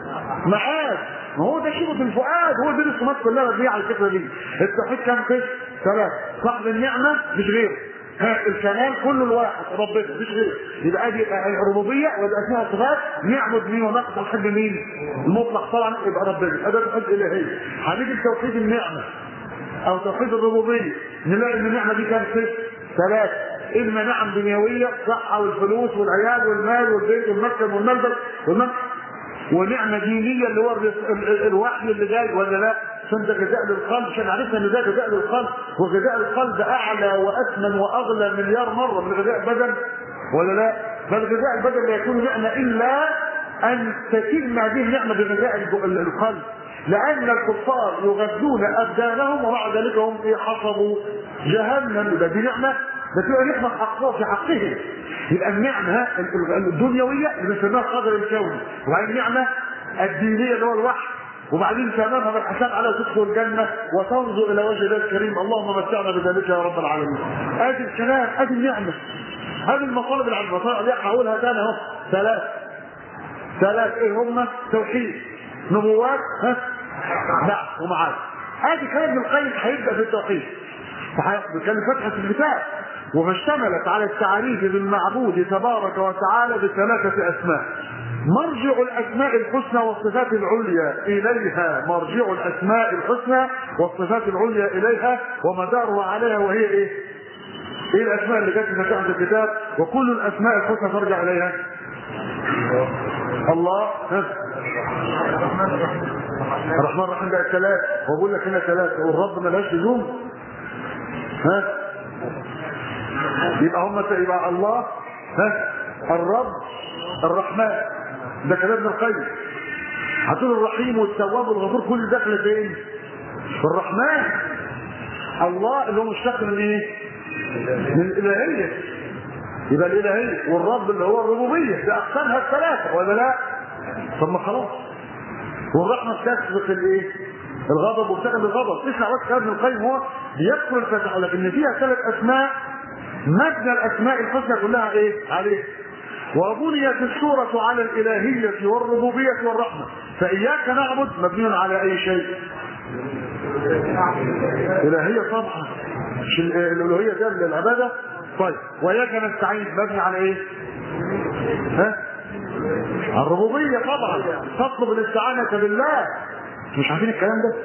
معاد ما هو ده شبه الفؤاد هو دي الرسومات كلها مبنيه على الفكره دي التوحيد كام قسم؟ ثلاثه صاحب النعمه مش غيره ها الكمال كله الواحد ربنا مش غيره يبقى دي الربوبيه ويبقى اسمها الصفات نعبد مين ونقصد الحد مين؟ المطلق طبعا يبقى ربنا هذا توحيد الهي هنيجي لتوحيد النعمه او توحيد الربوبيه نلاقي ان النعمه دي كام قسم؟ ثلاثه اما نعم دنيويه الصحه والفلوس والعيال والمال والبيت والمسكن والمنزل والمسكن ونعمه دينيه اللي هو الرس- ال- ال- الوحي اللي جاي ولا لا؟ عشان ده غذاء للقلب عشان عرفنا ان ده غذاء للقلب وغذاء القلب اعلى واثمن واغلى مليار مره من غذاء البدن ولا لا؟ بل غذاء البدن لا يكون نعمه الا ان تتم هذه النعمه بغذاء الج- ال- القلب لان الكفار يغذون ابدانهم ومع ذلك هم إيه حصبوا جهنم يبقى دي نعمه ده تبقى نعمه حقها في حقهم يبقى النعمه ال- ال- الدنيويه اللي بنسميها القدر الكوني وبعدين النعمه الدينيه اللي هو الوحي وبعدين تمامها بالحساب على تدخل الجنه وتنظر الى وجه الله الكريم اللهم متعنا بذلك يا رب العالمين ادي الكلام ادي النعمه هذه المطالب العلميه المطالب دي هقولها تاني اهو ثلاث ثلاث ايه هم توحيد نبوات ها بعث ومعاد ادي كلام ابن القيم هيبدا في التوحيد كان فتحة الكتاب وما اشتملت على التعريف بالمعبود تبارك وتعالى بثلاثة أسماء مرجع الأسماء الحسنى والصفات العليا إليها مرجع الأسماء الحسنى والصفات العليا إليها ومدارها عليها وهي إيه؟ إيه الأسماء اللي جت في فتحة الكتاب وكل الأسماء الحسنى ترجع إليها الله ها؟ الرحمن الرحيم بقى ثلاث وبقول لك هنا ثلاث والرب ملهاش لزوم ها يبقى هم يبقى الله ها الرب الرحمن ده كلام ابن القيم هتقول الرحيم والتواب والغفور كل داخل فين؟ في الرحمن الله اللي هو مشتق من ايه؟ من الالهيه يبقى الالهيه والرب اللي هو الربوبيه ده اقسامها الثلاثه ولا لا؟ طب ما خلاص والرحمه تسبق الايه؟ الغضب وبتغلب الغضب اسمع بس كلام ابن القيم هو بيذكر الفتح لك ان فيها ثلاث اسماء مبنى الاسماء الحسنى كلها ايه؟ عليه وبنيت السورة على الإلهية والربوبية والرحمة فإياك نعبد مبني على أي شيء إلهية طبعا مش ال- الألوهية ده العبادة طيب وإياك نستعين مبني على إيه؟ ها؟ على الربوبية طبعا تطلب الاستعانة بالله مش عارفين الكلام ده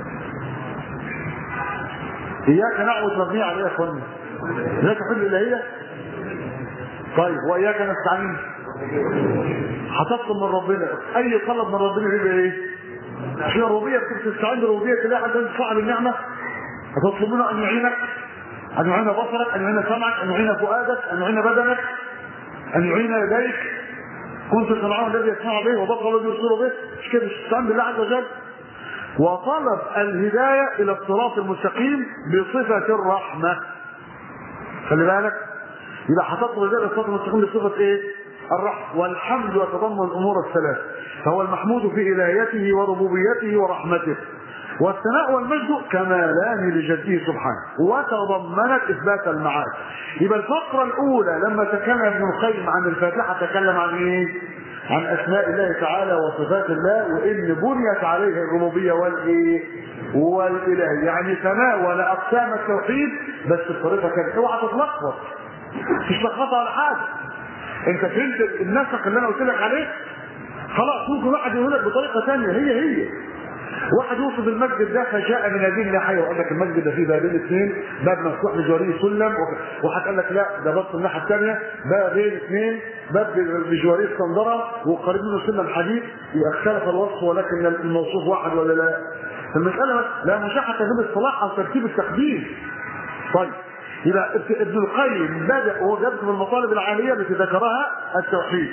إياك نعبد مبني على إيه يا إخوانا؟ إياك حل الإلهية طيب وإياك نستعين هتطلب من ربنا أي طلب من ربنا يبقى إيه؟ عشان الربوبية بتستعين بربوبية الله عشان تصعب النعمة هتطلب منه أن يعينك أن يعين بصرك أن يعين سمعك أن يعين فؤادك أن يعين بدنك أن يعين يديك كنت سمعه الذي يسمع به وبصره الذي يبصر به مش كده تستعين بالله عز وجل وطلب الهداية إلى الصراط المستقيم بصفة الرحمة خلي بالك يبقى هتطلب الهداية إلى الصراط المستقيم بصفة إيه؟ الرحمة والحمد يتضمن الأمور الثلاث فهو المحمود في إلهيته وربوبيته ورحمته والثناء والمجد كمالان لجده سبحانه وتضمنت اثبات المعاد يبقى الفقره الاولى لما تكلم ابن القيم عن الفاتحه تكلم عن ايه؟ عن اسماء الله تعالى وصفات الله وان بنيت عليه الربوبيه والايه؟ والاله يعني تناول اقسام التوحيد بس بطريقه كانت اوعى تتلخبط مش لخبطه ولا حاجه انت فهمت النسق اللي انا قلت لك عليه خلاص ممكن واحد يقول لك بطريقه ثانيه هي هي واحد يوصف المسجد ده فجاء من هذه الناحيه وقال لك المسجد ده فيه بابين اثنين باب مفتوح لجواريه سلم وواحد قال لك لا ده بص الناحيه الثانيه بابين اثنين باب بجواريه اسكندره وقريب منه سلم حديد يبقى اختلف الوصف ولكن الموصوف واحد ولا لا المساله لا مشاحه تجيب الصلاح او ترتيب التقديم طيب يبقى ابن القيم بدا وهو جاب من المطالب العاليه التي ذكرها التوحيد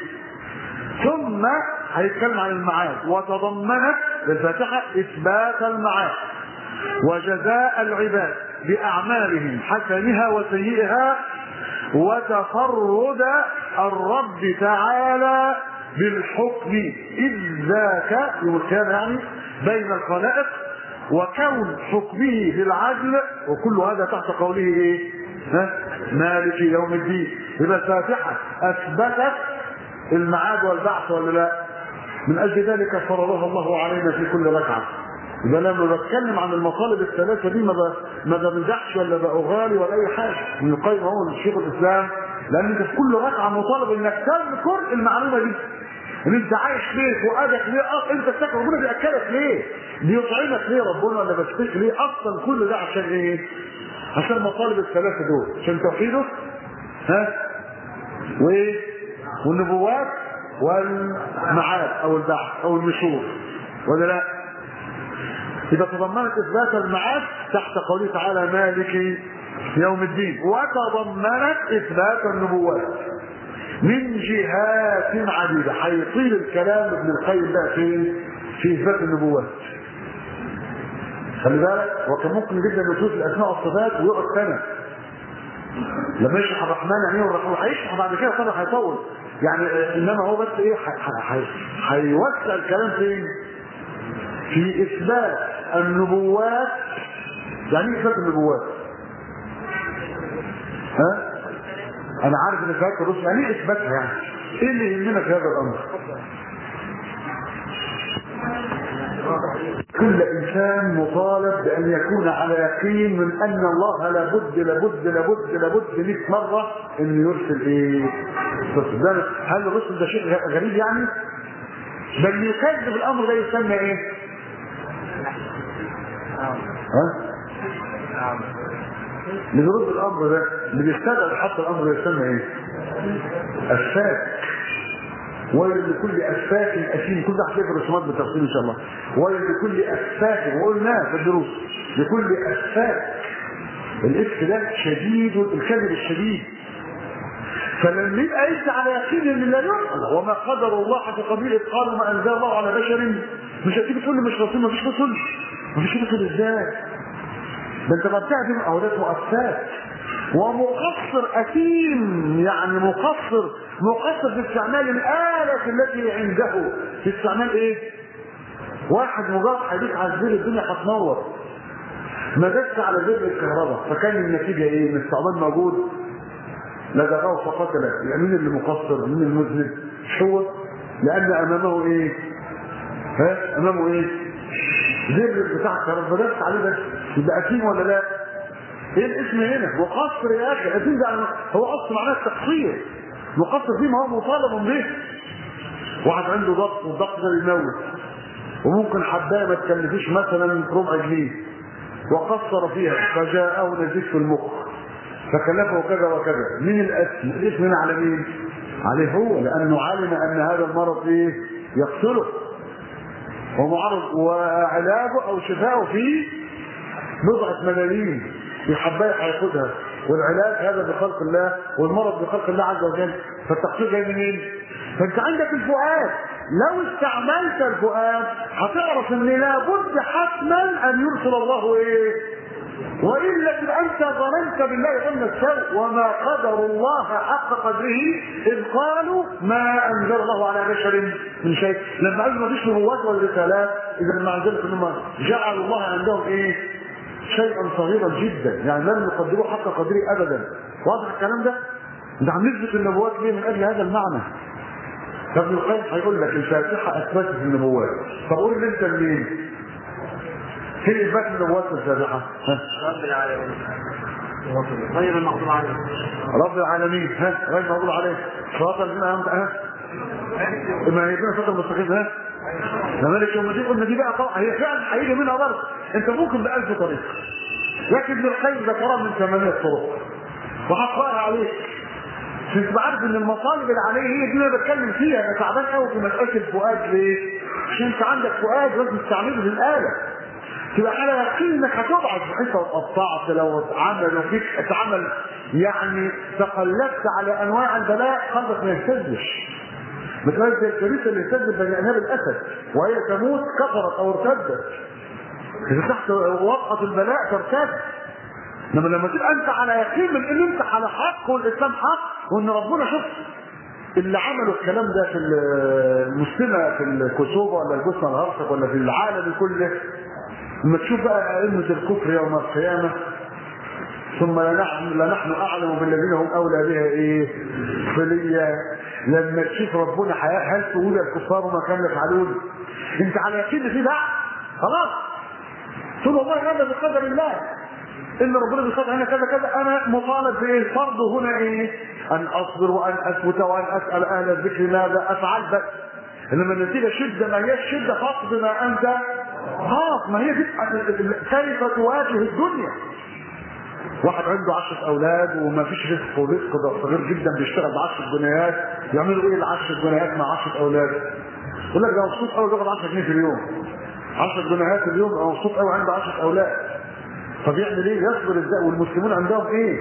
ثم هيتكلم عن المعاد وتضمنت الفاتحه اثبات المعاد وجزاء العباد باعمالهم حسنها وسيئها وتفرد الرب تعالى بالحكم اذ ذاك يقول كان يعني بين الخلائق وكون حكمه بالعدل وكل هذا تحت قوله ايه؟ ها؟ مالك يوم الدين يبقى الفاتحه اثبتت المعاد والبعث ولا لا؟ من اجل ذلك فرضها الله علينا في كل ركعه يبقى لما بتكلم عن المطالب الثلاثه دي ما ب... ما بمزحش ولا باغالي ولا اي حاجه ابن القيم هو الشيخ الاسلام لان انت في كل ركعه مطالب انك تذكر المعلومه دي ان انت عايش ليه فؤادك ليه أصلا انت بتاكل ربنا بياكلك ليه بيطعمك ليه ربنا ولا بيسقيك ليه اصلا كل ده عشان ايه عشان المطالب الثلاثه دول عشان توحيده ها وايه والنبوات والمعاد او البعث او النشور ولا لا إذا تضمنت إثبات المعاد تحت قوله تعالى مالك يوم الدين وتضمنت إثبات النبوات من جهات عديدة هيطيل الكلام ابن القيم بقى في في إثبات النبوات خلي بالك وكان ممكن جدا يشوف الأسماء والصفات ويقعد سنة لما يشرح الرحمن يعني ايه الرحمن هيشرح بعد كده طبعا هيطول يعني انما هو بس ايه هيوسع الكلام فين؟ في اثبات النبوات يعني ايه اثبات النبوات؟ ها؟ انا عارف ان فات الرسل يعني ايه اثباتها يعني؟ ايه اللي يهمنا في هذا الامر؟ كل انسان مطالب بان يكون على يقين من ان الله لابد لابد لابد لابد 100 مره انه يرسل ايه؟ رسل هل الرسل ده شيء غريب يعني؟ بل يكذب الامر ده يسمى ايه؟ ها؟ اللي بيرد الامر ده اللي بيستدعي حتى الامر ده يسمى ايه؟ الشاك ويل لكل افاك اثيم كل ده هتلاقي في الرسومات بالتفصيل ان شاء الله ويل لكل افاك وقلناها في الدروس لكل افاك الاف ده شديد الكذب الشديد فلما يبقى انت على يقين ان لا يقبل وما قدر الله حتى قبيل قالوا ما انزل الله على بشر مش هتيجي تقول لي مش رسول ما فيش رسول ما فيش رسول ازاي؟ ده انت بتعدم او ده مؤسسات ومقصر اثيم يعني مقصر مقصر في استعمال الآلة التي عنده في استعمال ايه؟ واحد مجرد هيديك على الزر الدنيا هتنور ما دس على زر الكهرباء فكان النتيجة ايه؟ ان استعمال موجود لدغه فقتله يعني مين اللي مقصر؟ مين المذنب؟ مش هو؟ لأن أمامه ايه؟ ها؟ أمامه ايه؟ زر بتاع الكهرباء فدس عليه بس يبقى أثيم ولا لا؟ ايه الاسم هنا؟ مقصر يا اخي أثيم ده هو اصلا معناه التقصير مقصر فيه ما هو مطالب به واحد عنده ضغط والضغط ده بيموت وممكن حبايه ما تكلفيش مثلا ربع جنيه وقصر فيها فجاءه نزيف في المخ فكلفه كذا وكذا مين الاسم؟ الاسم هنا على مين؟ عليه هو لانه علم ان هذا المرض ايه؟ يقتله ومعرض وعلاجه او شفاؤه في بضعه ملايين في حبايه هياخدها والعلاج هذا بخلق الله والمرض بخلق الله عز وجل فالتقصير جاي منين؟ فانت عندك الفؤاد لو استعملت الفؤاد هتعرف ان لابد حتما ان يرسل الله ايه؟ والا تبقى انت ظننت بالله ظن السوء وما قدر الله حق قدره اذ قالوا ما انزل الله على بشر من شيء لما قالوا ما فيش نبوات ولا رسالات اذا مع ذلك انهم جعلوا الله عندهم ايه؟ شيئا صغيرا جدا يعني لم يقدروه حق قدره ابدا واضح الكلام ده؟ ده عم نثبت النبوات ليه من اجل هذا المعنى فابن القيم هيقول لك الفاتحه اثبتت النبوات طب قول لي انت منين؟ فين اثبات النبوات في الفاتحه؟ ها؟ رب العالمين غير المغضوب عليهم رب العالمين ها غير المغضوب عليه صراط الذين انعمت ها ما هي صراط المستقيم ها لذلك يوم دي قلنا دي بقى طبعا هي فعلا هيجي منها برضه انت ممكن بألف طريقه لكن ابن القيم ذكرها من ثمانية طرق وهقراها عليك عشان تبقى عارف ان المطالب اللي عليه هي دي اللي انا بتكلم فيها انا تعبان قوي في مساله الفؤاد ليه؟ عشان انت عندك فؤاد لازم تستعمله للاله تبقى على يقين انك هتبعث بحيث لو اتقطعت لو اتعمل لو فيك اتعمل يعني تقلبت على انواع البلاء قلبك ما يهتزش مثل زي الكنيسه اللي اهتزت بني اناب الاسد وهي تموت كفرت او ارتدت اذا تحت وقعه البلاء ترتد انما لما تبقى انت على يقين من ان انت على حق والاسلام حق وان ربنا شوف اللي عملوا الكلام ده في المسلمه في الكوسوفا ولا البوسنه الهرسك ولا في العالم كله لما تشوف بقى ائمه الكفر يوم القيامه ثم لنحن, لنحن اعلم بالذين هم اولى بها ايه صليا لما تشوف ربنا هل تقول الكفار ما كانوا يفعلون انت على يقين في بعض خلاص تقول والله هذا بقدر الله ان ربنا بيقدر انا كذا كذا انا مطالب بايه الفرض هنا ايه ان اصبر وان اثبت وان اسال اهل الذكر ماذا افعل بس انما النتيجه شده ما هي شده فقد ما انت خلاص ما هي دي كيف تواجه الدنيا واحد عنده عشرة أولاد وما فيش رزق ورزق ده صغير جدا بيشتغل ب 10 جنيهات يعملوا إيه ال 10 جنيهات مع 10 أولاد؟ يقول لك ده مبسوط قوي بياخد 10 جنيه في اليوم 10 جنيهات في اليوم يبقى مبسوط قوي عنده 10 أولاد طب يعمل إيه؟ يصبر إزاي؟ والمسلمون عندهم إيه؟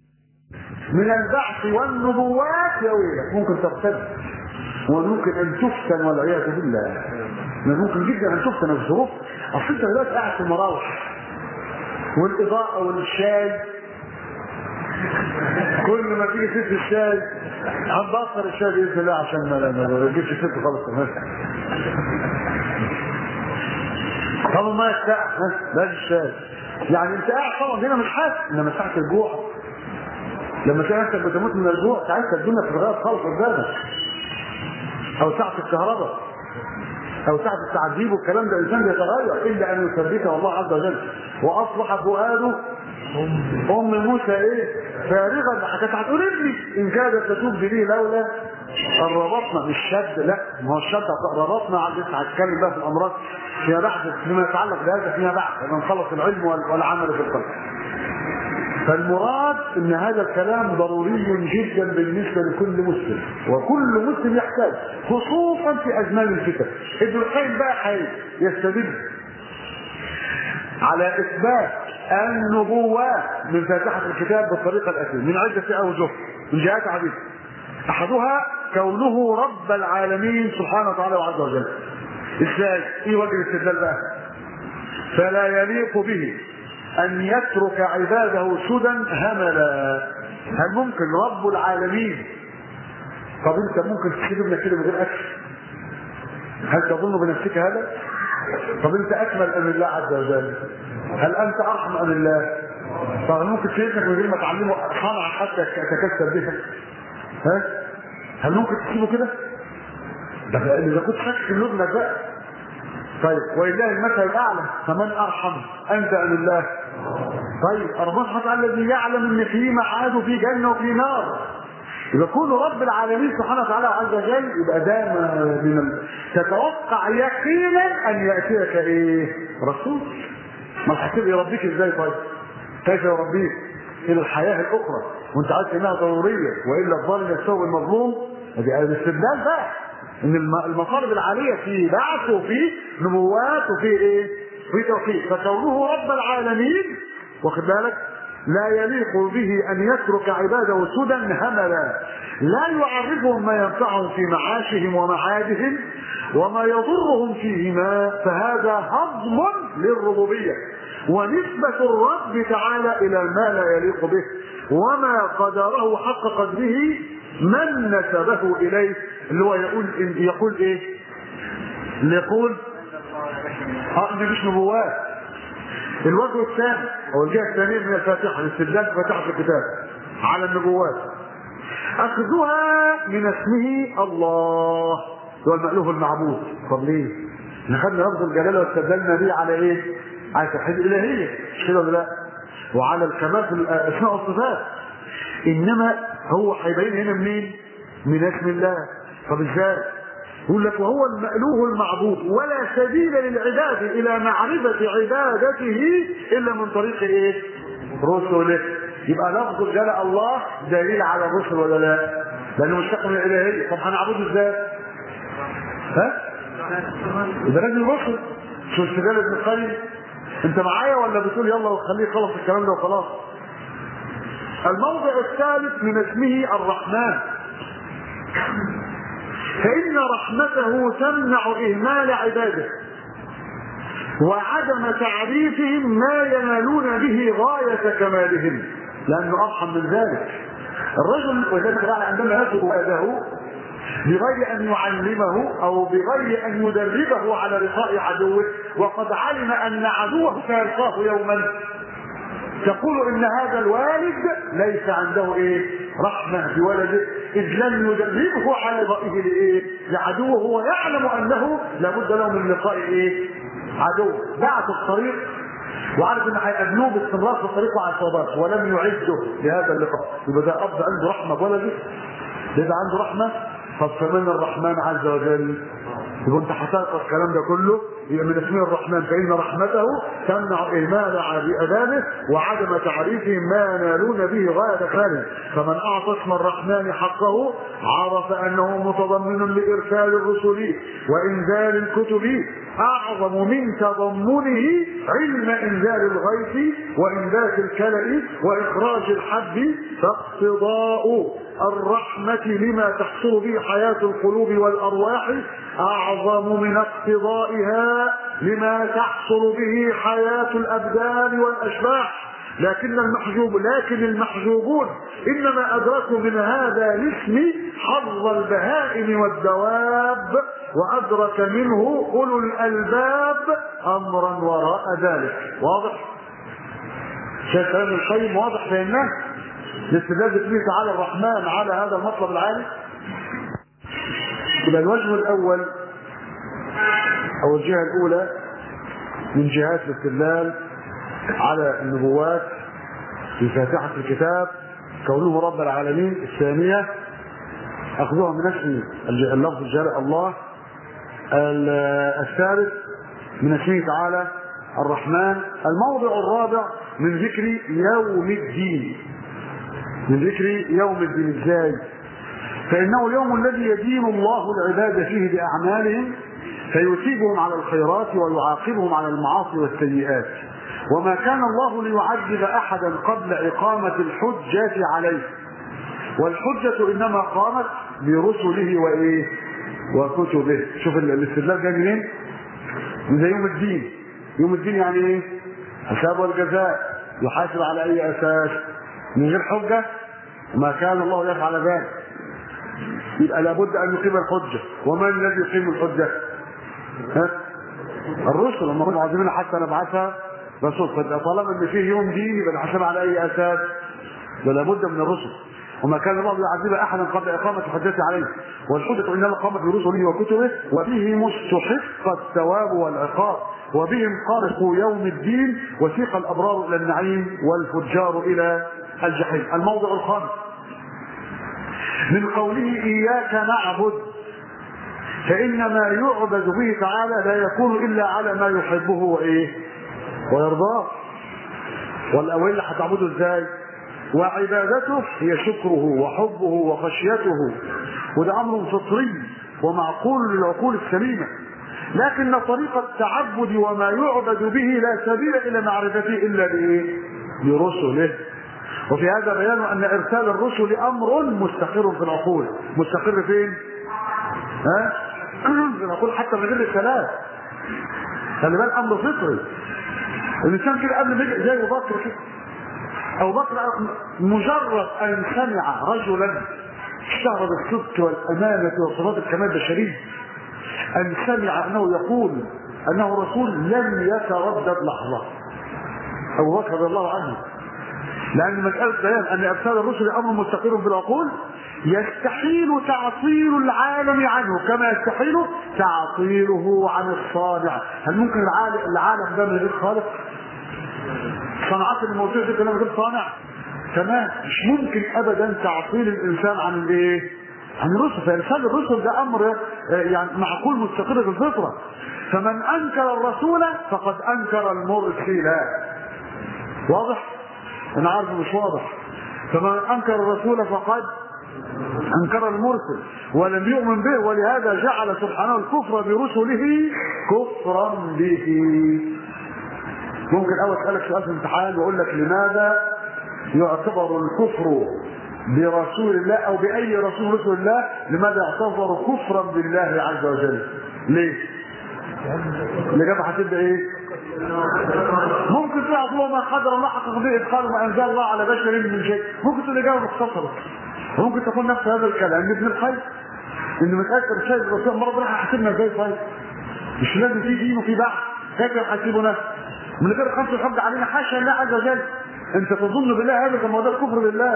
من البعث والنبوات يا ويلك ممكن ترتد وممكن ان تفتن والعياذ بالله ممكن جدا ان تفتن في ظروف اصل انت دلوقتي قاعد في المراوح والاضاءه والشاي كل ما تيجي ست الشاي هنبصر الشاي باذن الله عشان ما ما تجيبش ست خالص طب ما الساعه لا الشاي يعني انت قاعد طبعا هنا مش حاسس انما ساعه الجوع لما تلاقي نفسك بتموت من الجوع ساعتها الدنيا بتتغير خالص قدامك او ساعه الكهرباء او ساعه التعذيب والكلام ده الانسان بيتغير الا ان يثبته الله عز وجل واصبح فؤاده ام موسى ايه فارغا كانت هتقول ابني ان كادت تتوب به لولا ان ربطنا مش شد لا ما هو الشد ربطنا على لسه هتكلم بقى في الامراض فيما بعد فيما يتعلق بهذا فيما بعد لما نخلص العلم والعمل في القلب فالمراد ان هذا الكلام ضروري جدا بالنسبه لكل مسلم وكل مسلم يحتاج خصوصا في ازمان الفتن ابن القيم بقى حي يستدل على اثبات النبوات من فاتحه الكتاب بالطريقه الاتيه من عده اوجه من جهات عديده احدها كونه رب العالمين سبحانه وتعالى وعز وجل ازاي ايه وجه الاستدلال بقى فلا يليق به ان يترك عباده سدى هملا هل ممكن رب العالمين طب انت ممكن تسيب ابنك كده من غير اكل هل تظن بنفسك هذا طب انت اكمل ام الله عز وجل هل انت ارحم ام الله طب ممكن تسيب ابنك من غير ما تعلمه صنعه حتى يتكسب بها ها هل ممكن تسيبه كده ده اذا كنت شاكك ان ابنك بقى طيب ولله المثل الاعلى فمن ارحم انت ام الله طيب ربنا سبحانه وتعالى الذي يعلم ان في معاد وفي جنه وفي نار يبقى كون رب العالمين سبحانه وتعالى عز وجل يبقى ده من ال... تتوقع يقينا ان ياتيك ايه؟ رسول ما الحكيم يربيك ازاي طيب؟ كيف يربيك؟ الى الحياه الاخرى وانت عارف انها ضروريه والا الظالم يستوي المظلوم ادي الاستبدال بقى ان المطالب العاليه في بعث وفي نبوات وفي ايه؟ في توفيق فكونه رب العالمين واخد بالك لا يليق به ان يترك عباده سدى هملا لا يعرفهم ما ينفعهم في معاشهم ومعادهم وما يضرهم فيهما فهذا هضم للربوبيه ونسبة الرب تعالى إلى ما لا يليق به وما قدره حق قدره من نسبه إليه اللي هو يقول يقول إيه؟ اللي يقول اه دي مش نبوات الوجه الثاني او الجهه الثانيه من الفاتحه الاستدلال بفتحه الكتاب على النبوات اخذها من اسمه الله هو المألوف المعبود طب ليه؟ احنا خدنا لفظ الجلاله واستدلنا بيه على ايه؟ على التوحيد الالهيه مش كده ولا لا؟ وعلى الكمال في الاسماء والصفات انما هو هيبين هنا منين؟ من اسم الله طب ازاي؟ يقول لك وهو المألوه المعبود ولا سبيل للعباد الى معرفة عبادته الا من طريق ايه؟ رسله يبقى لفظ الجلاء الله دليل على الرسل ولا لا؟ لانه مشتق من الالهيه طب هنعبده ازاي؟ ها؟ يبقى لازم رسل شو استدلال ابن القيم انت معايا ولا بتقول يلا وخليه يخلص الكلام ده وخلاص؟ الموضع الثالث من اسمه الرحمن فإن رحمته تمنع إهمال عباده وعدم تعريفهم ما ينالون به غاية كمالهم لأنه أرحم من ذلك الرجل وذلك قال عندما يترك أباه بغير أن يعلمه أو بغير أن يدربه على لقاء عدوه وقد علم أن عدوه سيلقاه يوما تقول ان هذا الوالد ليس عنده ايه رحمه بولده اذ لم يدربه على رأيه لايه لعدوه هو يعلم انه لابد له من لقاء ايه عدو بعد الطريق وعارف ان هيقابلوه باستمرار في الطريق وعصابات ولم يعده لهذا اللقاء يبقى ده اب عنده رحمه بولده يبقى عنده رحمه طب فمن الرحمن عز وجل يبقى انت حققت الكلام ده كله يبقى من اسمه الرحمن فان رحمته تمنع اهمال عباده وعدم تعريفهم ما ينالون به غايه كماله فمن اعطى اسم الرحمن حقه عرف انه متضمن لارسال الرسل وانزال الكتب اعظم من تضمنه علم انزال الغيث وانبات الكلأ واخراج الحب فاقتضاء الرحمة لما تحصل به حياة القلوب والأرواح أعظم من اقتضائها لما تحصل به حياة الأبدان والأشباح لكن المحجوب لكن المحجوبون انما ادركوا من هذا الاسم حظ البهائم والدواب وادرك منه اولو الالباب امرا وراء ذلك واضح شايف كلام القيم واضح فهمناه الاستدلال باسمه تعالى الرحمن على هذا المطلب العالي يبقى الوجه الاول او الجهه الاولى من جهات الاستدلال على النبوات في فاتحه الكتاب كونه رب العالمين الثانيه اخذوها من اسم اللفظ الجلاء الله الثالث من اسمه تعالى الرحمن الموضع الرابع من ذكر يوم الدين من ذكر يوم الدين ازاي فانه اليوم الذي يدين الله العباد فيه باعمالهم فيثيبهم على الخيرات ويعاقبهم على المعاصي والسيئات وما كان الله ليعذب احدا قبل اقامه الحجه عليه والحجه انما قامت برسله وايه وكتبه شوف الاستدلال جاي منين من يوم الدين يوم الدين يعني ايه حساب والجزاء يحاسب على اي اساس من غير حجه ما كان الله يفعل ذلك يبقى لابد ان يقيم الحجه ومن الذي يقيم الحجه ها الرسل هم كانوا عازمين حتى نبعثها رسول طالما ان فيه يوم دين يبقى الحساب على اي اساس ولا بد من الرسل وما كان الله يعذب احدا قبل اقامه الحجه عليه والحجه انما قامت برسله وكتبه وبهم استحق الثواب والعقاب وبهم قارقوا يوم الدين وسيق الابرار الى النعيم والفجار الى الجحيم الموضع الخامس من قوله اياك نعبد فان ما يعبد به تعالى لا يكون الا على ما يحبه وايه ويرضاه والاول هتعبده ازاي وعبادته هي شكره وحبه وخشيته وده امر فطري ومعقول للعقول السليمه لكن طريق التعبد وما يعبد به لا سبيل الى معرفته الا بايه؟ برسله وفي هذا بيان ان ارسال الرسل امر مستقر في العقول مستقر فين؟ ها؟ في العقول حتى من غير الثلاث خلي بالك امر فطري الانسان كده قبل ما يجي زي ابو بكر كده ابو بكر مجرد ان سمع رجلا اشتهر بالصدق والامانه وصفات الكمال البشري ان سمع انه يقول انه رسول لم يتردد لحظه ابو بكر رضي الله عنه لان مساله بيان ان ارسال الرسل امر مستقر بالعقول يستحيل تعطيل العالم عنه كما يستحيل تعطيله عن الصانع هل ممكن العالم العالم ده من غير خالق صناعات الموجوده دي كلها من غير صانع تمام مش ممكن ابدا تعطيل الانسان عن الايه عن الرسل فارسال الرسل ده امر يعني معقول مستقر بالفطره فمن انكر الرسول فقد انكر المرسل واضح انا عارف مش واضح فمن انكر الرسول فقد انكر المرسل ولم يؤمن به ولهذا جعل سبحانه الكفر برسله كفرا به ممكن اول اسالك سؤال في الامتحان واقول لك لماذا يعتبر الكفر برسول الله او باي رسول رسول الله لماذا يعتبر كفرا بالله عز وجل ليه الاجابه هتبقى ايه ممكن تقول هو ما قدر الله حق به ادخال ما انزل الله على بشر من شيء ممكن تقول الاجابه مختصره وممكن تكون نفس هذا الكلام ابن القيم ان مساله ارشاد الرسول ما ربنا هيحاسبنا ازاي طيب مش لازم في دين وفي بحث كيف يحاسبنا من غير خمس الحج علينا حاشا الله عز وجل انت تظن بالله هذا كما ده الكفر بالله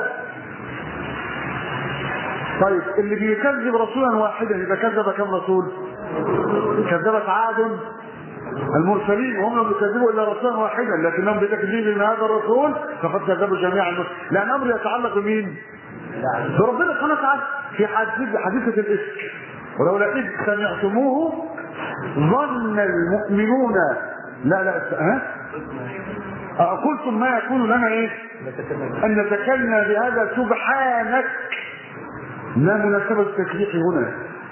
طيب اللي بيكذب رسولا واحدا يبقى كذب كم رسول كذبت عاد المرسلين وهم لم يكذبوا الا رسولا واحدا لكنهم بتكذيب من هذا الرسول فقد كذبوا جميعا لان امر يتعلق بمين؟ بربنا سبحانه وتعالى في حديث حديثه الافك ولولا اذ سمعتموه ظن المؤمنون لا لا ها أقلتم ما يكون لنا ايه ان نتكلم بهذا سبحانك لا مناسبة التكليف هنا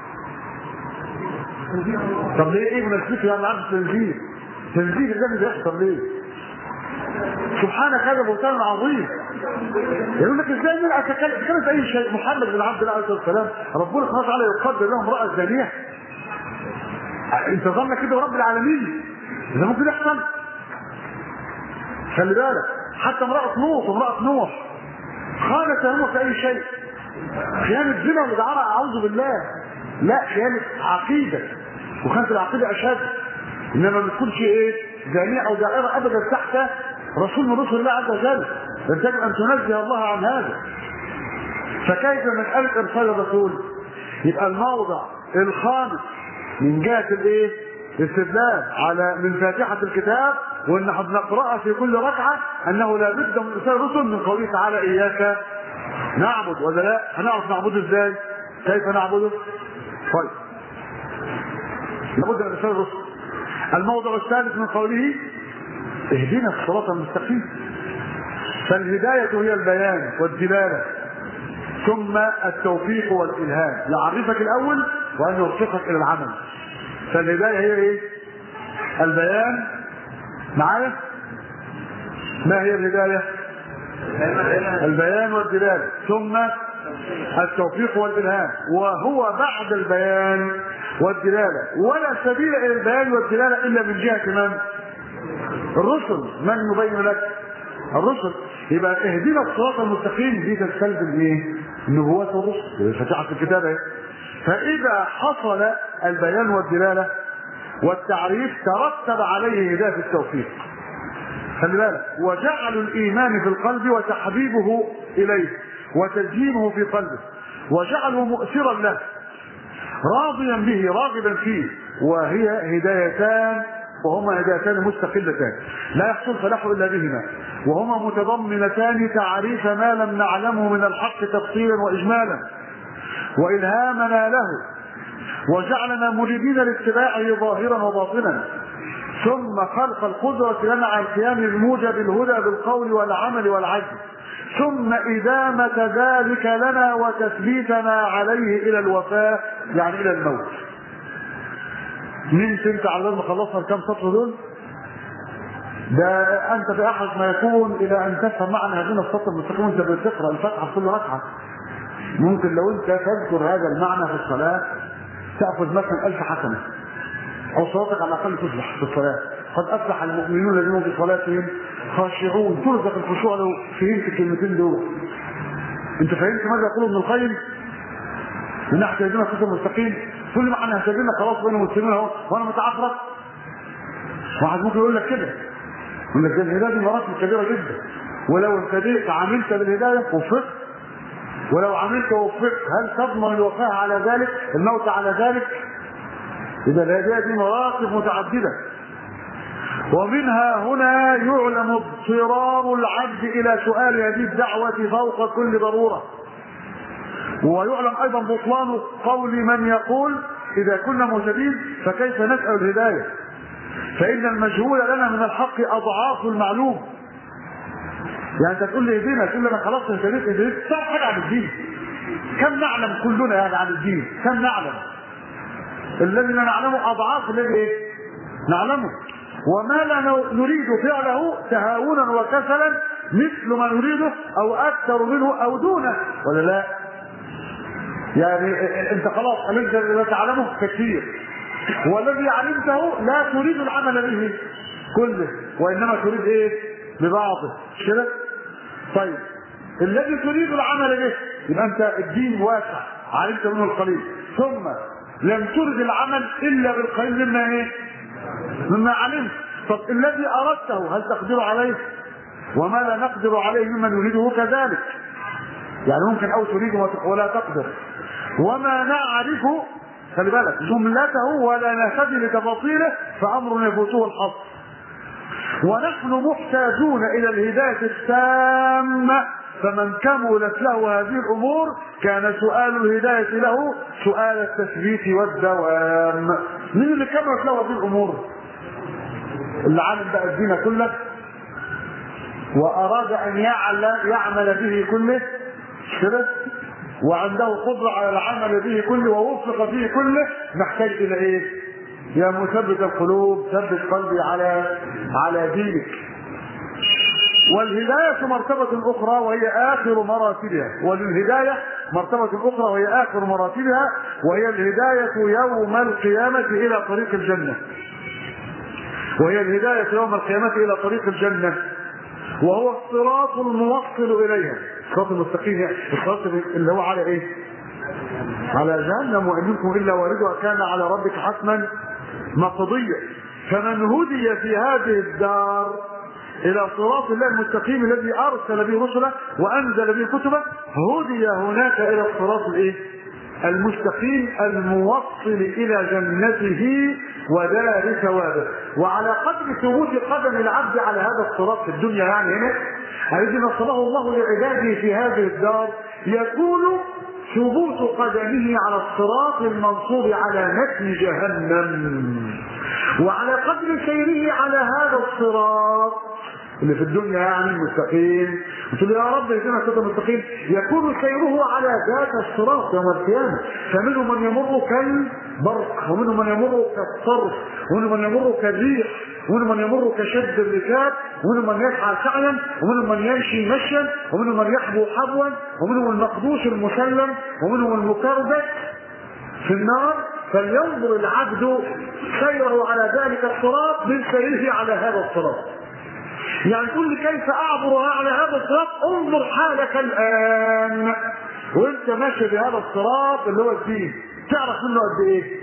طب ليه ايه مناسبته يعني عبد التنزيل تنزيل الذي بيحصل ليه سبحانك هذا بهتان عظيم يقول لك ازاي من اتكلم كانت اي شيء محمد بن عبد الله عليه السلام ربنا سبحانه وتعالى يقدر له امراه زانيه انت ظنك كده رب العالمين ده ممكن يحصل خلي بالك حتى امرأة لوط وامرأة نوح خانت هم في اي شيء خيانة زنا ودعارة اعوذ بالله لا خيانة عقيدة وخانة العقيدة اشد انما ما بتكونش ايه زانية او دائرة ابدا تحت رسول من رسل الله عز وجل يجب ان تنزه الله عن هذا فكيف مسألة ارسال الرسول يبقى الموضع الخامس من جهة الايه استدلال على من فاتحة الكتاب وان نقرأها في كل ركعة انه لا بد من ارسال الرسل من قوله تعالى اياك نعبد ولا لا هنعرف نعبده ازاي كيف نعبده طيب لابد من ارسال الرسل الموضع الثالث من قوله اهدنا الصراط المستقيم فالهداية هي البيان والدلالة ثم التوفيق والإلهام يعرفك الأول وأن يوفقك إلى العمل فالهداية هي إيه؟ البيان معايا؟ ما هي الهداية؟ البيان والدلالة ثم التوفيق والإلهام وهو بعد البيان والدلالة ولا سبيل إلى البيان والدلالة إلا من جهة من؟ الرسل من يبين لك؟ الرسل يبقى اهدنا الصراط المستقيم دي تستلزم ايه؟ النبوات والرسل فتحت الكتاب اهي فاذا حصل البيان والدلاله والتعريف ترتب عليه هدايه التوفيق خلي بالك وجعل الايمان في القلب وتحبيبه اليه وتزيينه في قلبه وجعله مؤثرا له راضيا به راغبا فيه وهي هدايتان وهما هدايتان مستقلتان لا يحصل فلاح الا بهما وهما متضمنتان تعريف ما لم نعلمه من الحق تفصيلا واجمالا والهامنا له وجعلنا مريدين لاتباعه ظاهرا وباطنا ثم خلق القدرة لنا على القيام بموجب الهدى بالقول والعمل والعزم ثم إدامة ذلك لنا وتثبيتنا عليه إلى الوفاة يعني إلى الموت نمت انت على ما خلصنا الكام سطر دول ده انت في احد ما يكون الى ان تفهم معنى هذين السطر المستقيم وانت بتقرا الفاتحه في كل ركعه ممكن لو انت تذكر هذا المعنى في الصلاه تاخذ مثلا ألف حسنه او صلاتك على الاقل تصبح في الصلاه قد افلح المؤمنون الذين هم في صلاتهم خاشعون ترزق الخشوع لو فهمت الكلمتين دول انت فهمت ماذا يقول ابن القيم من ناحيه هدينا الصراط المستقيم كل ما احنا هتدينا خلاص بين المسلمين اهو وانا متعفرت واحد ممكن يقول لك كده يقول لك ده الهدايه دي مراتب كبيره جدا ولو ابتديت عملت بالهدايه وفقت ولو عملت ووفقت هل تضمن الوفاء على ذلك الموت على ذلك اذا الهدايه دي مراتب متعدده ومنها هنا يعلم اضطرار العبد الى سؤال هذه الدعوه فوق كل ضروره ويعلم ايضا بطلان قول من يقول اذا كنا مهتدين فكيف نسال الهدايه فان المجهول لنا من الحق اضعاف المعلوم يعني انت تقول لي اهدنا تقول لي انا خلاص اهتديت اهتديت تعرف حاجه عن الدين كم نعلم كلنا يعني عن الدين كم نعلم الذي لا نعلمه اضعاف الذي ايه نعلمه وما لا نريد فعله تهاونا وكسلا مثل ما نريده او اكثر منه او دونه ولا لا يعني انت خلاص علمت لا تعلمه كثير والذي علمته لا تريد العمل به كله وانما تريد ايه ببعضه مش كده طيب الذي تريد العمل به يبقى انت الدين واسع علمت منه القليل ثم لم ترد العمل الا بالقليل مما ايه مما علمت طب الذي اردته هل تقدر عليه وما لا نقدر عليه مما نريده كذلك يعني ممكن او تريد ولا تقدر وما نعرف خلي بالك جملته ولا نهتدي لتفاصيله فامر يفوته الحظ ونحن محتاجون الى الهدايه التامه فمن كملت له هذه الامور كان سؤال الهدايه له سؤال التثبيت والدوام مين اللي كملت له هذه الامور اللي عالم بقى الدين كله واراد ان يعلم يعمل به كله كده وعنده قدرة على العمل به كله ووفق فيه كله نحتاج إلى إيه؟ يا مثبت القلوب ثبت قلبي على على دينك. والهداية مرتبة أخرى وهي آخر مراتبها، وللهداية مرتبة أخرى وهي آخر مراتبها وهي الهداية يوم القيامة إلى طريق الجنة. وهي الهداية يوم القيامة إلى طريق الجنة. وهو الصراط الموصل إليها. الصراط المستقيم يعني الصراط اللي هو على ايه؟ على جهنم وان منكم الا واردها كان على ربك حتما مقضيا فمن هدي في هذه الدار الى صراط الله المستقيم الذي ارسل به رسله وانزل به كتبه هدي هناك الى الصراط الايه؟ المستقيم الموصل الى جنته ودار ثوابه وعلى قدر ثبوت قدم العبد على هذا الصراط في الدنيا يعني هنا الذي نصبه الله لعباده في هذه الدار يكون ثبوت قدمه على الصراط المنصوب على متن جهنم وعلى قدر سيره على هذا الصراط اللي في الدنيا يعني المستقيم قلت له يا رب اهدنا الصراط المستقيم يكون سيره على ذات الصراط يوم القيامه فمنهم من يمر كالبرق ومنهم من يمر كالصرف ومنهم من يمر كالريح ومنهم من يمر كشد الركاب ومنهم من يسعى سعيا ومنهم من يمشي مشيا ومنهم من يحبو حبوا ومنهم المقدوس المسلم ومنهم المكربت في النار فلينظر العبد سيره على ذلك الصراط من سيره على هذا الصراط يعني تقول لي كيف اعبر على هذا الصراط انظر حالك الان وانت ماشي بهذا الصراط اللي هو الدين تعرف منه قد ايه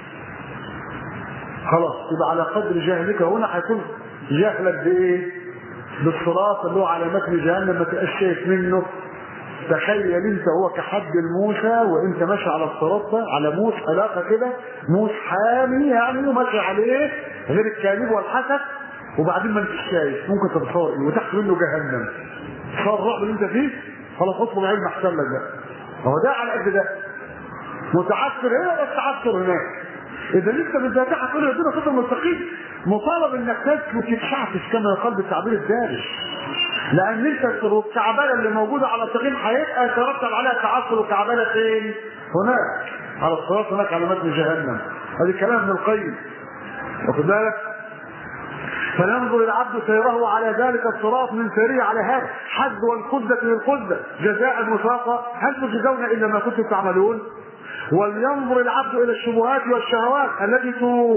خلاص يبقى على قدر جهلك هنا هيكون جهلك بايه بالصراط اللي هو على متن جهنم ما تبقاش شايف منه تخيل انت هو كحد الموسى وانت ماشي على الصراط ده على موس علاقه كده موس حامي يعني وماشي عليه غير الكاذب والحسد وبعدين ما انتش شايف ممكن تتصور ايه وتحت منه جهنم صار الرعب اللي انت فيه خلاص اطلب علم احسن لك بقى هو ده على قد ده متعثر هنا بس تعثر هناك اذا انت بالذاتحه تقول ربنا صوت المستقيم مطالب انك تسلك الشعث كما يقال بالتعبير الدارج لان انت الكعبله اللي موجوده على السقيم هيبقى يترتب عليها تعثر الكعبله فين؟ هناك على الصراط هناك على متن جهنم هذا كلام ابن القيم واخد بالك؟ فينظر العبد سيره على ذلك الصراط من سريع على هذا حد والخزة للخزة جزاء وفاقا هل تجزون الا ما كنتم تعملون ولينظر العبد الى الشبهات والشهوات التي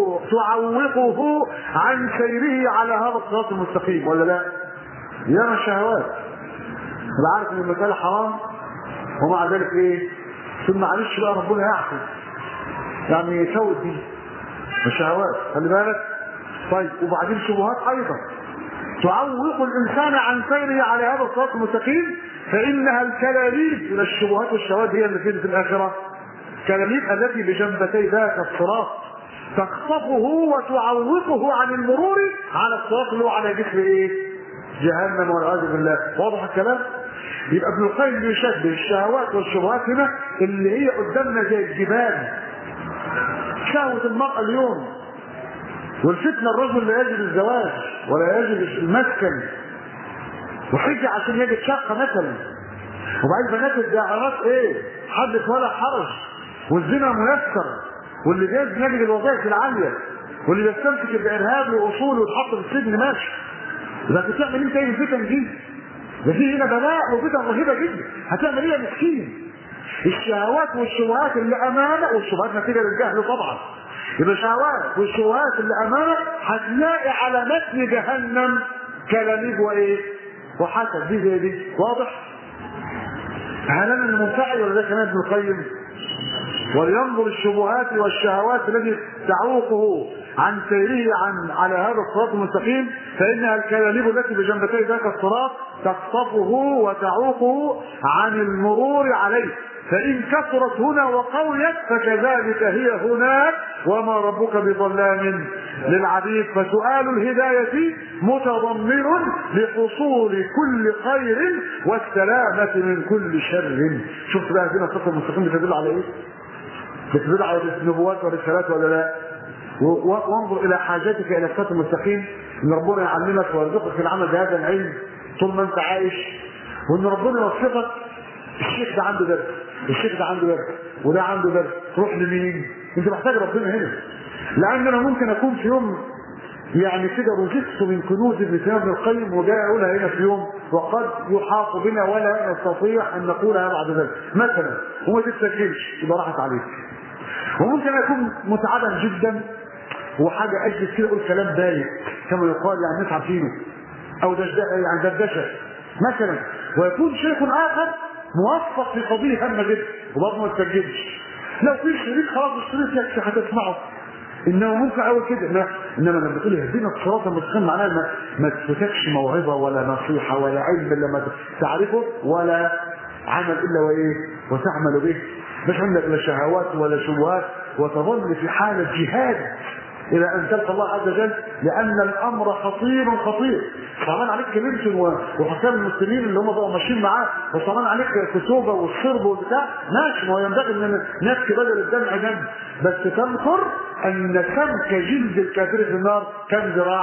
تعوقه عن سيره على هذا الصراط المستقيم ولا لا؟ يرى الشهوات يبقى عارف ان المساله حرام ومع ذلك ايه؟ ثم معلش بقى ربنا يعفو يعني يسوي دي الشهوات خلي بالك طيب وبعدين شبهات ايضا تعوق الانسان عن سيره على هذا الصراط المستقيم فانها الكلاليب الى الشبهات والشهوات هي التي في الاخره كلاليب التي بجنبتي ذاك الصراط تخطفه وتعوقه عن المرور على الصراط اللي هو على جسر ايه؟ جهنم والعياذ بالله واضح الكلام؟ يبقى ابن القيم بيشبه الشهوات والشبهات هنا اللي هي قدامنا زي الجبال شهوة المرأة اليوم والفتنة الرجل لا يجد الزواج ولا يجد المسكن وحجة عشان يجد شقة مثلا وبعدين بنات الداعرات ايه حدث ولا حرج والزنا ميسر واللي جايز نجد الوظائف العالية واللي بيستمسك بإرهاب وأصول ويتحط في السجن ماشي يبقى بتعمل انت ايه الفتن دي؟ ده في هنا بلاء وفتن رهيبة جدا هتعمل ايه يا مسكين؟ الشهوات والشبهات اللي امانه والشبهات نتيجه للجهل طبعا يبقى الشهوات والشبهات اللي امانه هتلاقي على متن جهنم كلاليب وايه؟ وحسد دي زي دي واضح؟ هل انا المنفعل ولا ده كلام ابن القيم؟ ولينظر الشبهات والشهوات التي تعوقه عن سيره عن على هذا الصراط المستقيم فانها الكلاليب التي بجنبتي ذاك الصراط تخطفه وتعوقه عن المرور عليه فإن كثرت هنا وقويت فكذلك هي هناك وما ربك بظلام للعبيد فسؤال الهداية متضمن لحصول كل خير والسلامة من كل شر شفت بقى هنا الصراط المستقيم بتدل على ايه؟ بتدل على النبوات والرسالات ولا لا؟ وانظر الى حاجتك الى الصراط المستقيم ان ربنا يعلمك ويرزقك في العمل بهذا العلم طول ما انت عايش وان ربنا يوفقك الشيخ ده عنده درس الشيخ ده عنده درس وده عنده درس تروح لمين؟ انت محتاج ربنا هنا لان انا ممكن اكون في يوم يعني كده رزقت من كنوز ابن تيميه ابن القيم وجاي اقولها هنا في يوم وقد يحاط بنا ولا نستطيع ان نقولها بعد ذلك مثلا وما تتسجلش يبقى راحت عليك وممكن اكون متعبا جدا وحاجه اجلس كده اقول كلام بايت كما يقال يعني ناس عارفينه او دشدشه يعني دردشه مثلا ويكون شيخ اخر موفق في قضيه هامه جدا وبرضه ما تسجلش لو في شريك خلاص الشريك يكفي هتسمعه انما ممكن اقول كده إنما, انما لما تقول اهدنا الصراط المستقيم معناها ما, ما تفوتكش موعظه ولا نصيحه ولا علم الا ما تعرفه ولا عمل الا وايه وتعمل به مش عندك لا شهوات ولا شبهات وتظل في حاله جهاد الى ان تلقى الله عز وجل لان الامر خطير خطير صعبان عليك كلينتون وحكام المسلمين اللي هم بقوا ماشيين معاه وصعبان عليك الكتوبه والشرب والبتاع ماشي ما هو ينبغي ان نبكي بدل الدمع دم بس تذكر ان سمك جلد الكافر في النار كم ذراع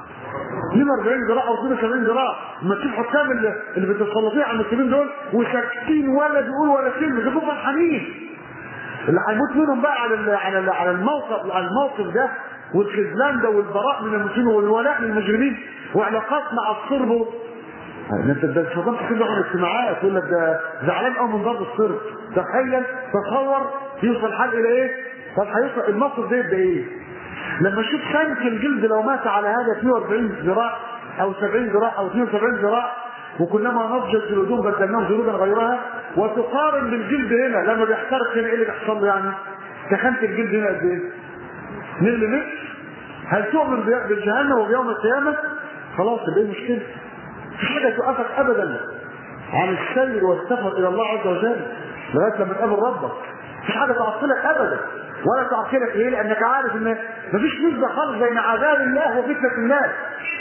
42 ذراع او 72 ذراع ما تشوف حكام اللي, اللي بتسلطين على المسلمين دول وساكتين ولا بيقولوا ولا كلمه ده فرحانين اللي هيموت منهم بقى على ال على ال على الموقف على الموقف ده والخذلان ده والبراء من المسلمين والولاء للمجرمين وعلاقات مع الصرب انت ده صدام كده عن الاجتماعات يقول لك ده زعلان قوي من ضرب الصرب تخيل تصور يوصل حال الى ايه؟ طب هيوصل الموقف ده يبقى ايه؟ لما اشوف سمك الجلد لو مات على هذا 42 ذراع او 70 ذراع او 72 ذراع وكلما نضجت جلودهم بدلناهم جلودا غيرها وتقارن بالجلد هنا لما بيحترق هنا ايه اللي بيحصل له يعني؟ تخنت الجلد هنا قد ايه؟ ملي متر هل تؤمن بالجهنم وبيوم القيامه؟ خلاص يبقى ايه المشكله؟ مفيش حاجه توقفك ابدا عن السير والسفر الى الله عز وجل لغايه لما تقابل ربك مفيش حاجه تعطلك ابدا ولا تعطلك ليه؟ لانك عارف ان مفيش نسبه خالص بين عذاب الله وفتنه الناس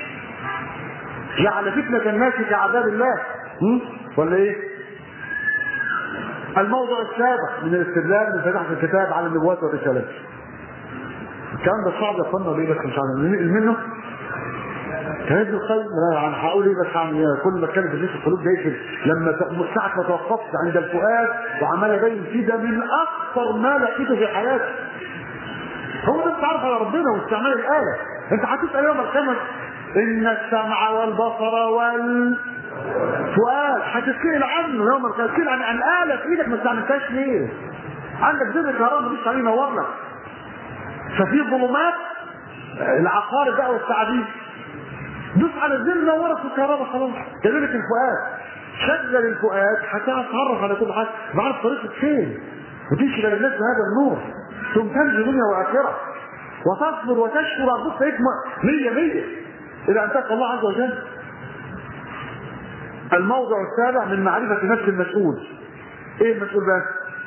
جعل فتنة الناس كعذاب الله م? ولا ايه؟ الموضع السابع من الاستدلال من فتحة الكتاب على النبوات والرسالات. الكلام ده صعب يا اخوانا ليه بس مش عارف منه؟ كان ابن القيم انا هقول ايه بس عن كل ما اتكلم في جيش القلوب ده يقفل لما ساعة ما توقفت عند الفؤاد وعمال ابين فيه ده من اكثر ما لقيته في حياتي. هو ده التعرف على ربنا واستعمال الاله. انت هتسال يوم القيامه ان السمع والبصر والفؤاد هتسأل عنه يوم القيامة تسأل عن عن آلة في ايدك ما استعملتهاش ليه؟ عندك زر كهرباء مفيش عليه ينور لك ففي ظلمات العقارب بقى والتعابين دوس على الزر نورك في الكهرباء خلاص كذلك الفؤاد شغل الفؤاد هتعرف تعرف على كل حاجه معرف طريقك فين وتمشي للناس بهذا النور ثم تنجو دنيا واخره وتصبر وتشكر ربك يكمل مية مية إلى أن تلقى الله عز وجل الموضع السابع من معرفة نفس المسؤول ايه المسؤول بقى؟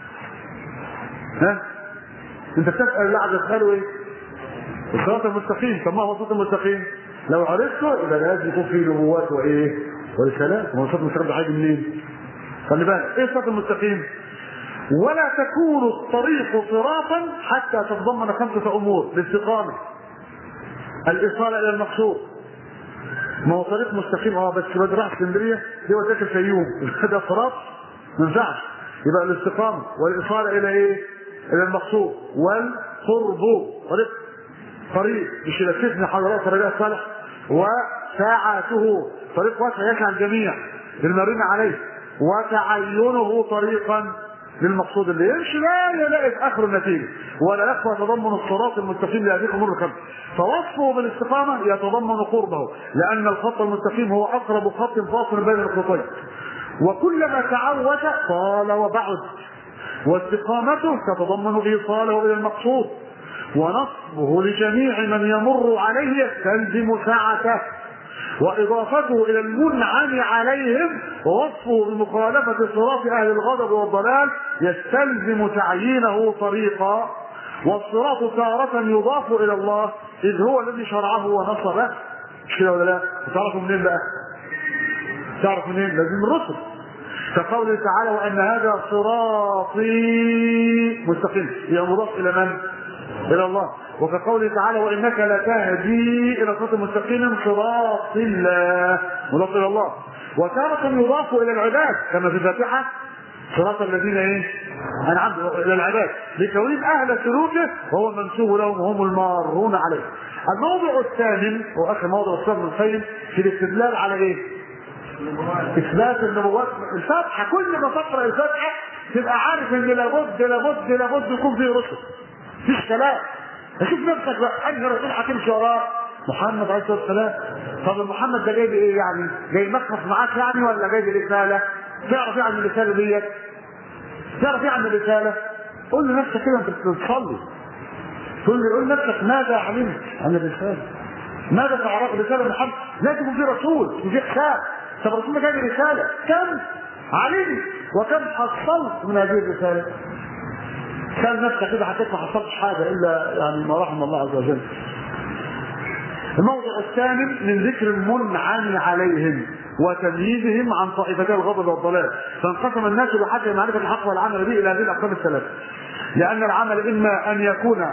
ها؟ انت بتسأل الله عز وجل ايه؟ الصراط المستقيم طب ما هو الصراط المستقيم؟ لو عرفته يبقى لازم يكون فيه نبوات وايه؟ ورسالات ما هو الصراط المستقيم ده هيجي منين؟ خلي بالك ايه الصراط المستقيم؟ ولا تكون الطريق صراطا حتى تتضمن خمسة أمور الاستقامة الإيصال إلى المقصود ما هو طريق مستقيم اه بس بدي راح اسكندريه دي وداك الفيوم ده صراط ما ينفعش يبقى الاستقامه والاصاله الى ايه؟ الى المقصود والقرب طريق طريق مش يلففني حضرات رجاء صالح وساعته طريق واسع يسعى الجميع للمرين عليه وتعينه طريقا للمقصود اللي يمشي لا يلاقي في اخر النتيجه ولا يخفى تضمن الصراط المستقيم لهذه الامور الخمسه فوصفه بالاستقامه يتضمن قربه لان الخط المستقيم هو اقرب خط فاصل بين الخطين وكلما تعود طال وبعد واستقامته تتضمن ايصاله الى المقصود ونصبه لجميع من يمر عليه يستلزم ساعته وإضافته إلى المنعم عليهم ووصفه بمخالفة صراط أهل الغضب والضلال يستلزم تعيينه طريقا والصراط تارة يضاف إلى الله إذ هو الذي شرعه ونصبه مش كده ولا لا؟ تعرفوا منين بقى؟ تعرف منين؟ لازم من الرسل كقوله تعالى وأن هذا صراطي مستقيم هي مضاف إلى من؟ إلى الله وكقوله تعالى وانك لتهدي الى صراط مستقيم صراط الله مضاف الى الله وتارة يضاف الى العباد كما في الفاتحه صراط الذين ايه؟ انعمت الى العباد لكونهم اهل سلوكه وهو المنسوب لهم وهم المارون عليه. الموضع الثامن واخر موضع استاذ ابن القيم في الاستدلال على ايه؟ اثبات النبوات الفاتحه كل ما تقرا الفاتحه تبقى عارف ان لابد لابد لابد يكون فيه رسل. مفيش كلام شوف نفسك بقى انهي رسول هتمشي وراه محمد عليه الصلاه والسلام طب محمد ده جاي بايه يعني؟ جاي مخصص معاك يعني ولا جاي برساله؟ تعرف ايه عن الرساله ديت؟ تعرف ايه عن الرساله؟ قول لنفسك كده انت بتصلي تقول لي قول لنفسك ماذا علمت عن الرساله؟ ماذا تعرف رساله محمد؟ لازم يكون في رسول وفي حساب طب الرسول ده جاي برساله كم علمت وكم حصلت من هذه الرساله؟ كان نفسك كده حسيت ما حصلتش حاجه الا يعني ما رحم الله عز وجل. الموضع الثامن من ذكر المنعم عليهم وتمييزهم عن طائفتي الغضب والضلال فانقسم الناس بحسب معرفه الحق والعمل به الى هذه الاقسام الثلاثه لان العمل اما ان يكون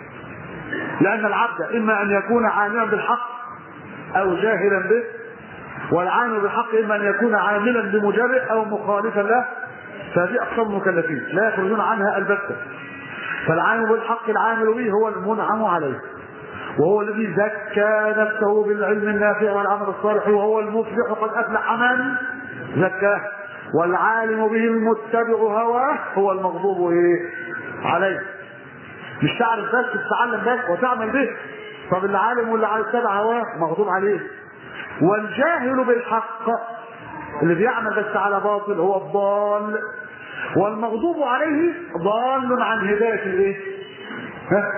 لان العبد اما ان يكون عالما بالحق او جاهلا به والعامل بالحق اما ان يكون عاملا بمجرد او مخالفا له فهذه اقسام المكلفين لا يخرجون عنها البتة فالعامل بالحق العامل به هو المنعم عليه وهو الذي زكى نفسه بالعلم النافع والعمل الصالح وهو المفلح قد افلح من زكاه والعالم به المتبع هواه هو المغضوب ايه عليه مش تعرف بس تتعلم بس وتعمل به طب اللي عالم واللي يتبع هواه مغضوب عليه والجاهل بالحق اللي بيعمل بس على باطل هو الضال والمغضوب عليه ضال عن هداية الايه؟ ها؟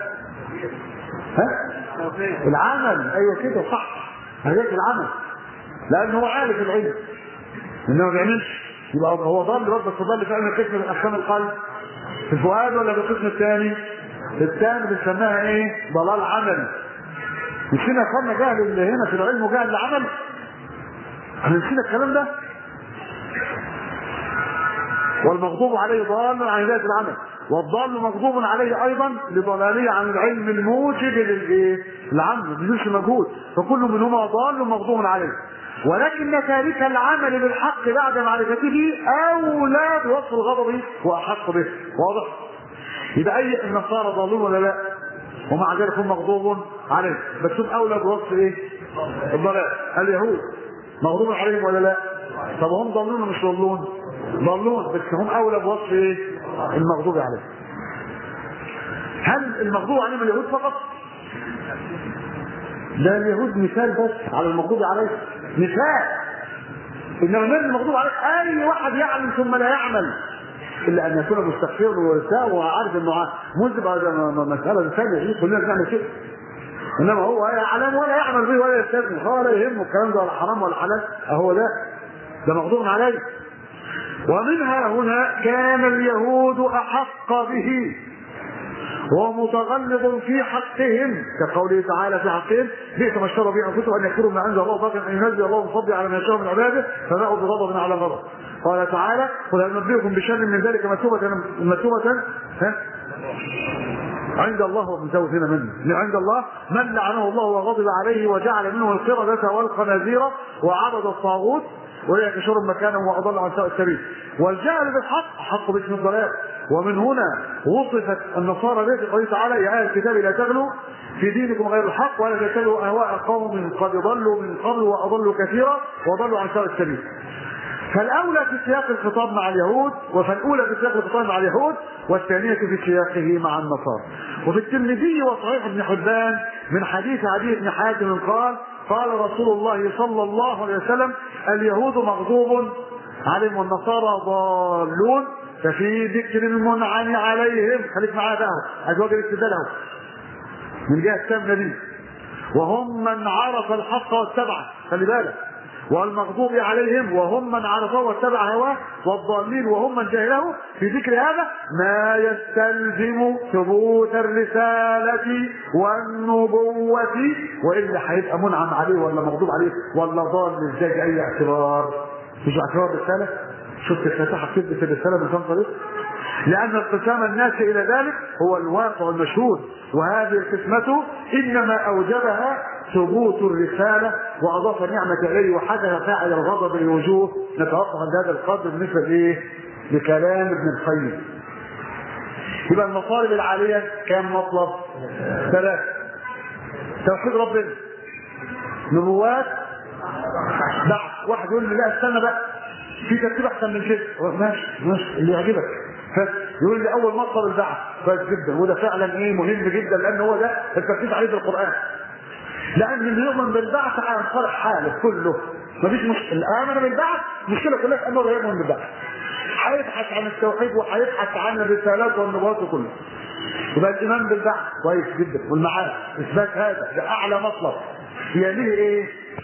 ها؟ العمل ايوه كده صح هداية العمل لان هو عارف العلم انه ما بيعملش يبقى هو ضال برضه بس ضال في علم قسم من اقسام القلب في الفؤاد ولا في القسم الثاني؟ الثاني بنسميها ايه؟ ضلال عملي مش هنا اخوانا جهل اللي هنا في العلم وجهل العمل احنا نسينا الكلام ده والمغضوب عليه ضال عن هدايه العمل والضال مغضوب عليه ايضا لضلاله عن العلم الموجب للايه؟ العمل ما بيبذلش مجهود فكل منهما ضال مغضوب عليه ولكن تارك العمل بالحق بعد معرفته اولى بوصف الغضب واحق به واضح؟ يبقى اي النصارى ضالون ولا لا؟ ومع ذلك هم مغضوب عليه بس هم اولى بوصف ايه؟ الضلال اليهود مغضوب عليهم ولا لا؟ طب هم ضالون ولا مش ضالون؟ ضالون بس هم اولى بوصف ايه؟ المغضوب عليه هل المغضوب عليهم اليهود فقط؟ ده اليهود مثال بس على المغضوب عليه مثال انما من المغضوب عليه اي واحد يعلم ثم لا يعمل الا ان يكون مستغفرا ويساء وعارف انه مذنب هذا مساله ثانيه دي كلنا بنعمل كده انما هو يعلم ولا يعمل به ولا يستثني ولا يهمه الكلام ده ولا حرام ولا حلال اهو ده ده مغضوب عليه ومنها هنا كان اليهود احق به ومتغلظ في حقهم كقوله تعالى في حقهم بئس ما اشتروا به انفسهم ان يكفروا ما انزل الله باغيا ان ينزل الله من فضله على من يشاء من عباده فباءوا بغضب على غضب قال تعالى قل هل نبئكم بشر من ذلك مثوبة مثوبة ها عند الله ومزود هنا منه عند الله من لعنه الله وغضب عليه وجعل منه القردة والخنازير وعبد الطاغوت أولئك شر مكانا وأضل عن سواء السبيل والجهل بالحق حق باسم الضلال ومن هنا وصفت النصارى به في قوله تعالى يا أهل الكتاب لا تغلوا في دينكم غير الحق ولا تتبعوا أهواء قوم قد ضلوا من قبل وأضلوا كثيرا وضلوا عن سواء السبيل فالأولى في سياق الخطاب مع اليهود وفالأولى في سياق الخطاب مع اليهود والثانية في سياقه مع النصارى وفي الترمذي وصحيح ابن حبان من حديث عدي بن حاتم قال قال رسول الله صلى الله عليه وسلم اليهود مغضوب عليهم والنصارى ضالون ففي ذكر المنعم عليهم خليك معايا بقى ازواج الاستدلال اهو من جهه التامه دي وهم من عرف الحق واتبعه خلي بالك والمغضوب عليهم وهم من عرفه واتبع هواه والضالين وهم من جهله في ذكر هذا ما يستلزم ثبوت الرسالة والنبوة وإلا هيبقى منعم عليه ولا مغضوب عليه ولا ضال ازاي أي اعتبار مش اعتبار رسالة شفت الفاتحة بتثبت الرسالة من كم طريق لأن انقسام الناس إلى ذلك هو الواقع المشهود وهذه القسمة إنما أوجبها ثبوت الرسالة وأضاف النعمة إليه وحدث فاعل الغضب الوجوه نتوقف عند هذا القدر بالنسبة لإيه؟ لكلام ابن القيم. يبقى المطالب العالية كام مطلب؟ ثلاثة. توحيد ربنا. نبوات بعث واحد يقول لي لا استنى بقى في ترتيب احسن من كده ماشي ماشي اللي يعجبك بس يقول لي اول مطلب البعث كويس جدا وده فعلا ايه مهم جدا لان هو ده التركيز عليه في القران لان اللي يؤمن بالبعث هينصلح حاله كله مفيش مشكله الامن بالبعث مشكله كلها انه لا يؤمن بالبعث هيبحث عن التوحيد وهيبحث عن الرسالات والنبوات وكله يبقى الايمان بالبعث كويس جدا والمعاد اثبات هذا ده اعلى مطلب يليه ايه؟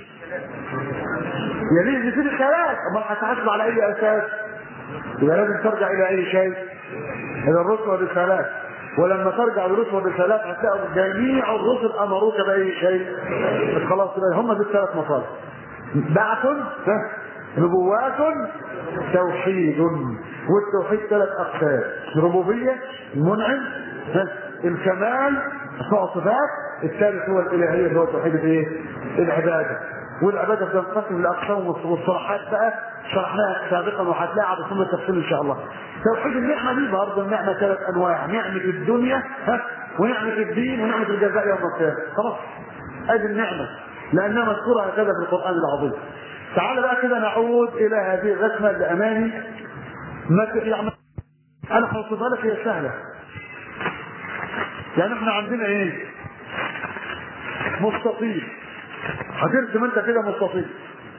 يليه ان في الخلاف امال هتحاسب على اي اساس؟ يبقى لازم ترجع الى اي شيء؟ الى الرسل والرسالات ولما ترجع للرسل والرسالات هتلاقوا جميع الرسل امروك باي شيء خلاص كده هم دول الثلاث مطالب بعث نبوات توحيد والتوحيد ثلاث اقسام ربوبيه المنعم الكمال اسماء صفات الثالث هو الالهيه اللي هو توحيد الايه؟ العباده والعباده بتنقسم لاقسام والصلاحات بقى شرحناها سابقا وهتلاقيها على ثم التفصيل ان شاء الله. توحيد النعمه دي برضه النعمه ثلاث انواع، نعمه الدنيا ها ونعمه الدين ونعمه الجزاء يوم القيامه، خلاص. ادي النعمه لانها مذكوره هكذا في القران العظيم. تعال بقى كده نعود الى هذه الرسمه اللي امامي يعني انا هوصفها لك هي سهله. يعني احنا عندنا ايه؟ مستطيل هترسم انت كده مستطيل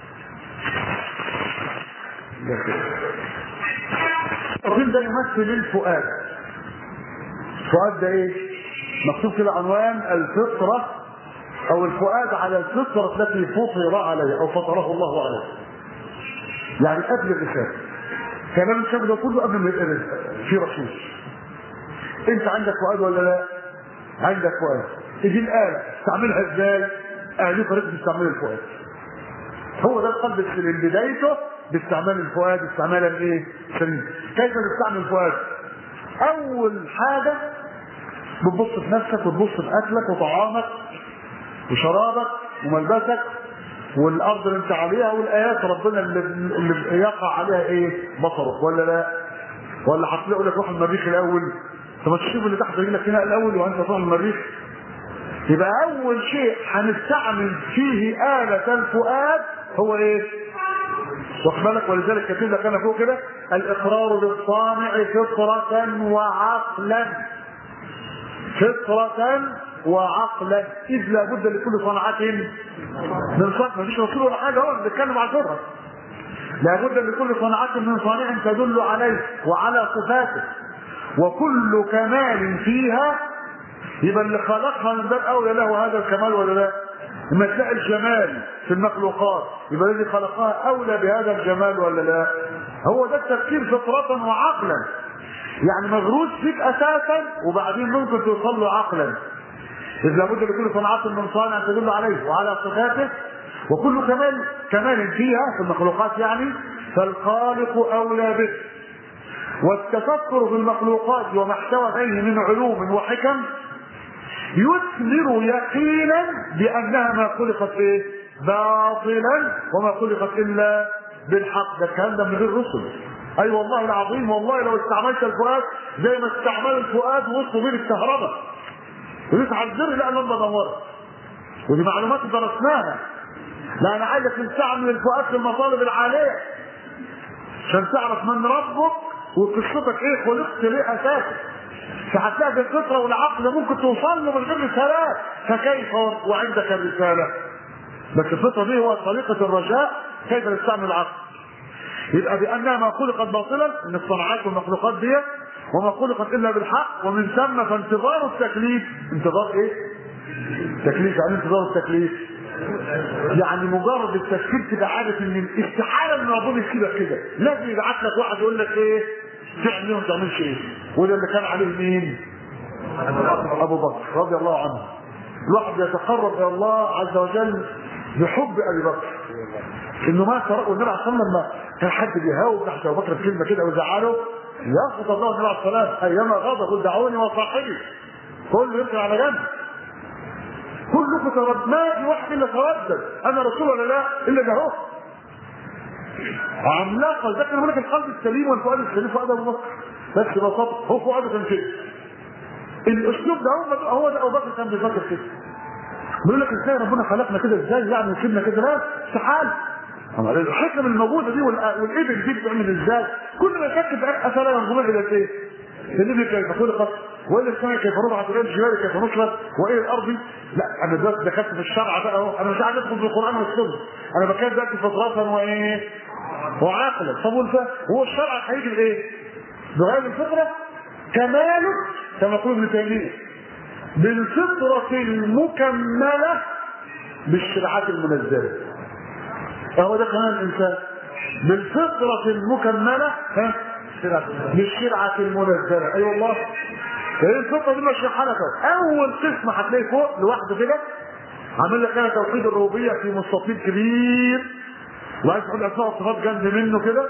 الرسم ده يمثل الفؤاد الفؤاد ده ايه مكتوب كده عنوان الفطرة او الفؤاد على الفطرة التي فطر عليها او فطره الله عليها يعني قبل الرسالة كلام الشاب ده كله قبل ما يبقى في رسول انت عندك فؤاد ولا لا عندك فؤاد تجي الآلة تعملها ازاي اهلي طريقه استعمال الفؤاد هو ده القلب السليم بدايته باستعمال الفؤاد استعمالا ايه سليم كيف نستعمل الفؤاد اول حاجه بتبص في نفسك وتبص في اكلك وطعامك وشرابك وملبسك والارض اللي انت عليها والايات ربنا اللي, اللي يقع عليها ايه بصرك ولا لا ولا هتلاقي لك روح المريخ الاول طب تشوف اللي تحت رجلك هنا الاول وانت تروح المريخ يبقى اول شيء هنستعمل فيه آلة الفؤاد هو ايه واخد بالك ولذلك كتب لك انا فوق كده الاقرار بالصانع فطرة وعقلا فطرة وعقلا إذ لا بد لكل صنعة من صنعة مفيش رسول ولا حاجة هو بنتكلم على الفطرة لا بد لكل صنعة من صانع تدل عليه وعلى صفاته وكل كمال فيها يبقى اللي خلقها من باب اولى له هذا الكمال ولا لا؟ لما تلاقي الجمال في المخلوقات يبقى الذي خلقها اولى بهذا الجمال ولا لا؟ هو ده التفكير فطرة وعقلا يعني مغروس فيك اساسا وبعدين ممكن توصل له عقلا إذ لابد لكل صنعة من صانع تدل عليه وعلى صفاته وكل كمال كمال فيها في المخلوقات يعني فالخالق اولى به والتفكر في المخلوقات وما احتوى عليه من علوم وحكم يثمر يقينا بانها ما خلقت ايه؟ باطلا وما خلقت الا بالحق ده الكلام ده من غير رسل اي أيوة والله العظيم والله لو استعملت الفؤاد زي ما استعمل الفؤاد وسط بين الكهرباء ويسعى الزر لا لما دورت ودي معلومات درسناها لا انا عايزك تستعمل الفؤاد في المطالب العاليه عشان تعرف من ربك وقصتك ايه خلقت ليه اساسا فهتلاقي بالفطره والعقل ممكن توصل له من غير رسالات فكيف وعندك الرساله بس الفطره دي هو طريقه الرجاء كيف نستعمل العقل يبقى بانها ما خلقت باطلا ان الصناعات والمخلوقات دي وما خلقت الا بالحق ومن ثم فانتظار التكليف انتظار ايه؟ تكليف يعني انتظار التكليف يعني مجرد التفكير تبقى عارف ان استحاله ان ربنا يسيبك كده لازم يبعت لك واحد يقول لك ايه تعمل ايه وما تعملش ايه وده اللي كان عليه مين ابو بكر رضي الله عنه الواحد يتقرب الى الله عز وجل بحب ابي بكر انه ما ترى والنبي عليه الصلاه لما كان حد بيهاوب تحت ابو بكر بكلمه كده ويزعله ياخذ الله النبي عليه الصلاه ايما غضب دعوني وصاحبي كله يركن على جنب كلكم ترد ما في واحد الا تردد انا رسول ولا لا الا ده هو عملاقه ده كان هناك القلب السليم والفؤاد السليم فؤاد ابو بكر بس ببساطه هو فؤاده كان كده الاسلوب ده هو هو ده ابو بكر كان بيفكر كده بيقول لك ازاي ربنا خلقنا كده ازاي يعني وسيبنا كده لا استحاله الحكم الموجوده دي والابل دي بتعمل ازاي كل ما يفكر في افلا ينظرون الى ايه؟ الابل كيف خلقت والى السماء كيف رفعت والى الجبال كيف نصبت والى الارض لا انا دلوقتي دخلت في الشرع بقى اهو انا مش عايز ادخل في القران والسنه انا بتكلم دلوقتي فطرة وايه؟ وعقلا طب والف- هو الشرع هيجي بايه؟ بغير الفطره كماله كما يقول ابن تيميه بالفطره المكمله بالشريعات المنزله هو ده كمان الانسان بالفطره المكمله ها بالشرعه المنزله اي أيوة والله فهي الفطره دي مش حركه اول قسم هتلاقي فوق لوحده كده عامل لك انا توحيد الربوبيه في مستطيل كبير وعايز تحط اسماء وصفات جنب منه كده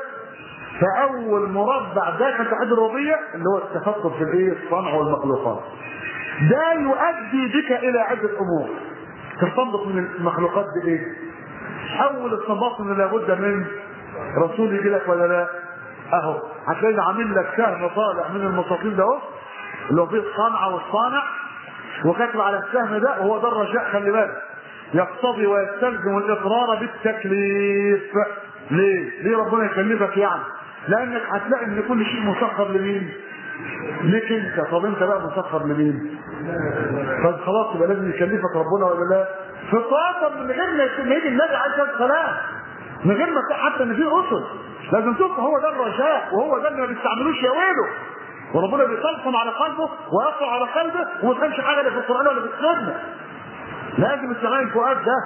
فاول مربع داخل توحيد الربوبيه اللي هو التفكر في الايه الصنع والمخلوقات ده يؤدي بك الى عده امور تستنبط من المخلوقات دي ايه اول استنباط ان لابد من رسول يجي لك ولا لا اهو هتلاقي عامل لك سهم طالع من المستطيل ده اهو اللي هو فيه الصنعه والصانع وكاتب على السهم ده وهو ده الرجاء خلي بالك يقتضي ويستلزم الاقرار بالتكليف ليه؟ ليه ربنا يكلفك يعني؟ لانك هتلاقي ان كل شيء مسخر لمين؟ ليك انت طب انت بقى مسخر لمين؟ طب خلاص يبقى لازم يكلفك ربنا ولا لا؟ فطاطا من غير ما يكون يجي النبي عليه الصلاه والسلام من غير ما حتى ان في رسل لازم تبقى هو ده الرجاء وهو ده اللي ما بيستعملوش يا ويله وربنا بيطلقم على قلبه ويقع على قلبه وما تفهمش حاجه لا في القران ولا في السنه لازم استغلال الفؤاد ده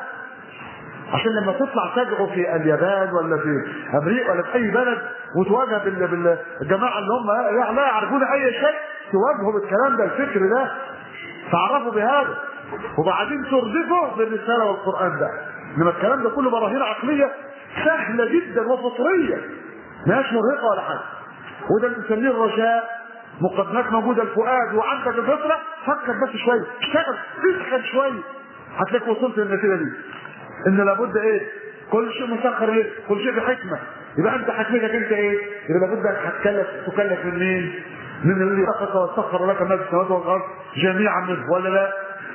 عشان لما تطلع تدعو في اليابان ولا في امريكا ولا في اي بلد وتواجه بال- بالجماعه اللي هم لا يعرفون اي شيء تواجهوا بالكلام ده الفكر ده تعرفوا بهذا وبعدين تردفه بالرساله والقران ده انما الكلام ده كله براهين عقليه سهله جدا وفطريه ما هياش مرهقه ولا حاجه وده اللي بنسميه الرجاء مقدمات موجوده الفؤاد وعندك الفطره فكر بس شويه اشتغل اسخن شويه هتلاقيك وصلت للنتيجه دي ان لابد ايه كل شيء مسخر ايه كل شيء بحكمه يبقى انت حكمتك انت ايه يبقى لابد انك هتكلف تكلف من مين من الذي خلقك وسخر لك ما في السماوات والارض جميعا منه ولا لا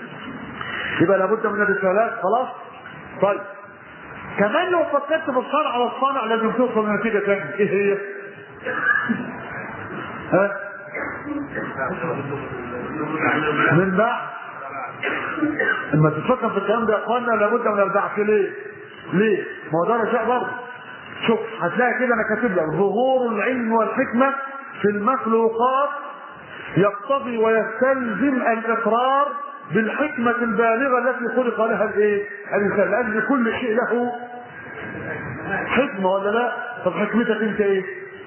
يبقى لابد من الرسالات خلاص طيب كمان لو فكرت في الصنع والصانع لازم توصل لنتيجه ثانيه ايه هي؟ ها؟ من بعد لما تفكر في الكلام ده يا اخوانا لابد من البعث ليه؟ ليه؟ ما هو ده رجاء برضه شوف هتلاقي كده انا كاتب لك ظهور العلم والحكمه في المخلوقات يقتضي ويستلزم الاقرار بالحكمه البالغه التي خلق لها الايه؟ الانسان لان كل شيء له حكمه ولا لا؟ طب حكمتك انت ايه؟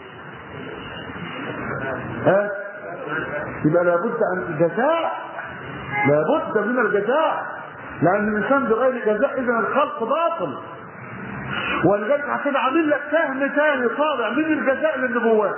ها؟ يبقى لابد ان الجزاء لابد من الجزاء لان الانسان بغير جزاء اذا الخلق باطل ولذلك عشان عامل لك فهم تاني طالع من الجزاء للنبوات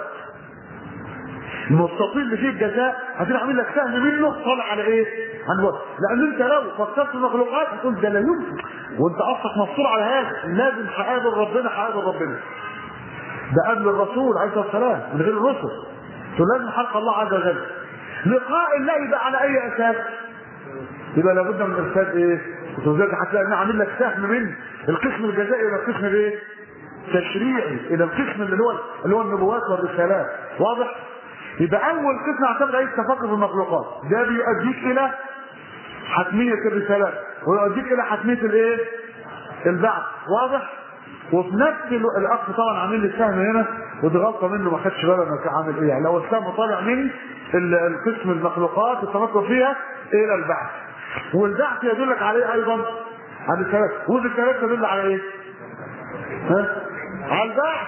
المستطيل اللي فيه الجزاء هتبقى عامل لك فهم منه طالع على ايه؟ عن الوقت لان انت لو فكرت في المخلوقات هتقول ده لا يمكن وانت اصلك مفصول على هذا لازم هقابل ربنا هقابل ربنا ده قبل الرسول عليه الصلاه والسلام من غير الرسل فلازم حق الله عز وجل لقاء الله يبقى على اي اساس؟ يبقى لابد من ارشاد ايه؟ ولذلك هتلاقي انا عامل لك سهم من القسم الجزائي الى القسم الايه؟ تشريعي الى القسم اللي هو اللي هو النبوات والرسالات واضح؟ يبقى اول قسم اعتمد عليه التفكر في المخلوقات ده بيؤديك الى حتميه الرسالات ويؤديك الى حتميه الايه؟ البعث واضح؟ وفي نفس الوقت الاخ طبعا عامل لي السهم هنا ودي غلطه منه ما خدش باله انه كان عامل ايه يعني لو السهم طالع من ال- القسم المخلوقات التفكر فيها الى البعث والبعث يدلك عليه ايضا على الثلاث والثلاث تدل على ايه؟ ها؟ على البعث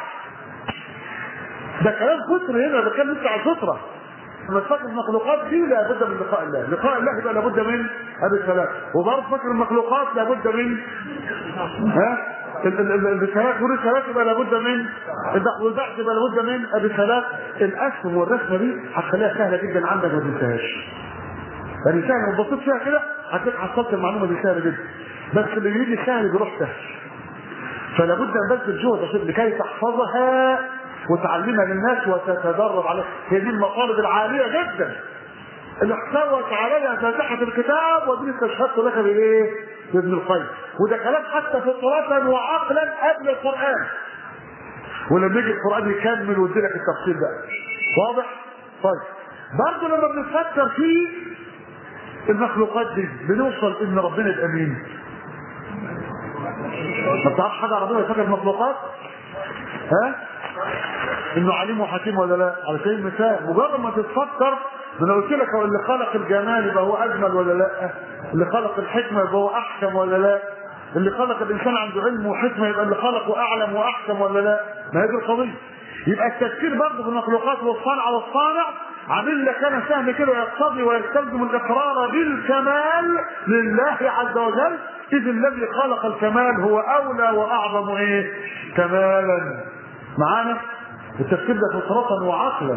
ده كلام فطري هنا ده كلام لسه على الفطره لما تفكر المخلوقات دي لابد من لقاء الله، لقاء الله يبقى لابد من هذا الكلام، وبرضه فكر المخلوقات لابد من ها ال- ال- ال- الرسالات والرسالات يبقى لابد من البحث والبحث يبقى لابد من الرسالات الاسهم والرسمه دي هتخليها سهله جدا عندك ما تنساهاش. يعني سهل لو بصيت فيها كده هتلاقيك حصلت المعلومه دي سهله جدا. بس اللي بيجي سهل بيروح سهل. فلا بد ان بذل جهد عشان لكي تحفظها وتعلمها للناس وتتدرب عليها هي دي المطالب العاليه جدا اللي احتوت عليها فاتحه الكتاب ودي استشهدت لك بايه؟ بابن القيم وده كلام حتى فطرة وعقلا قبل القران ولما يجي القران يكمل ويدي لك التفصيل ده واضح؟ طيب برضه لما بنفكر في المخلوقات دي بنوصل ان ربنا يبقى مين؟ ما بتعرفش حاجه عن ربنا يفكر المخلوقات؟ ها؟ انه عليم وحكيم ولا لا؟ على سبيل المثال مجرد ما تتفكر ما انا قلت لك هو اللي خلق الجمال يبقى هو اجمل ولا لا؟ اللي خلق الحكمه يبقى هو احكم ولا لا؟ اللي خلق الانسان عنده علم وحكمه يبقى اللي خلقه اعلم واحكم ولا لا؟ ما هي دي القضيه. يبقى التفكير برضه في المخلوقات والصنع والصانع عامل لك انا سهم كده يقتضي ويستلزم الاقرار بالكمال لله عز وجل اذ الذي خلق الكمال هو اولى واعظم ايه؟ كمالا. معانا؟ التفكير ده فطرة وعقلا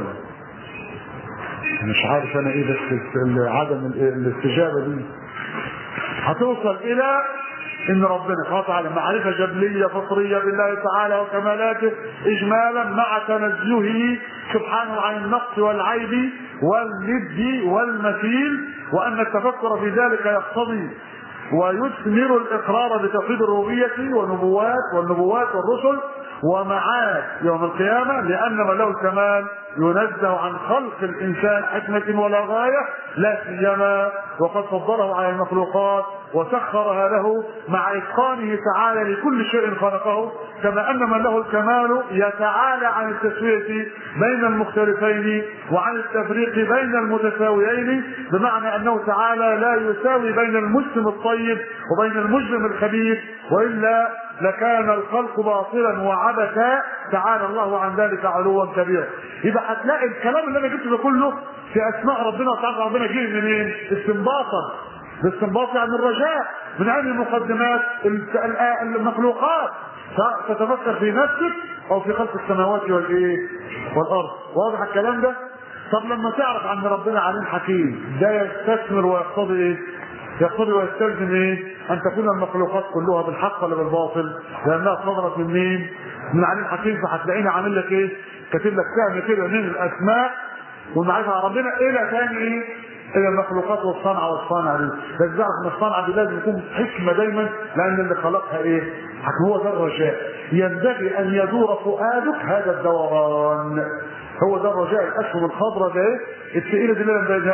مش عارف انا ايه بس ال- عدم ال- الاستجابة دي هتوصل الى ان ربنا سبحانه وتعالى معرفة جبلية فطرية بالله تعالى وكمالاته اجمالا مع تنزهه سبحانه عن النقص والعيب والند والمثيل وان التفكر في ذلك يقتضي ويثمر الاقرار بتوحيد الربوبيه والنبوات والنبوات والرسل ومعاد يوم القيامه لان من له الكمال ينزه عن خلق الانسان حكمه ولا غايه لا سيما وقد فضله على المخلوقات وسخرها له مع اتقانه تعالى لكل شيء خلقه كما ان من له الكمال يتعالى عن التسويه بين المختلفين وعن التفريق بين المتساويين بمعنى انه تعالى لا يساوي بين المسلم الطيب وبين المجرم الخبيث والا لكان الخلق باطلا وعبثا تعالى الله عن ذلك علوا كبيرا يبقى هتلاقي الكلام اللي انا جبته ده كله في اسماء ربنا وتعالى ربنا جه منين؟ استنباطا الاستنباط عن الرجاء من هذه المقدمات المخلوقات فتتفكر في نفسك او في خلق السماوات والايه؟ والارض واضح الكلام ده؟ طب لما تعرف عن ربنا عليم حكيم ده يستثمر ويقتضي ايه؟ يقتضي ويستلزم ايه؟ ان تكون المخلوقات كلها بالحق ولا بالباطل؟ لانها صدرت من مين؟ من عليم حكيم فهتلاقيني عامل لك ايه؟ كاتب لك سهم كده من الاسماء والمعرفه عن ربنا الى ثاني ايه؟ الى المخلوقات والصنعه والصانع دي بس تعرف ان الصنعه دي لازم يكون حكمه دايما لان اللي خلقها ايه؟ حكم هو ده الرجاء ينبغي ان يدور فؤادك هذا الدوران هو ده الرجاء الاسهم الخضراء ده ايه؟ الثقيله دي اللي انا مبينها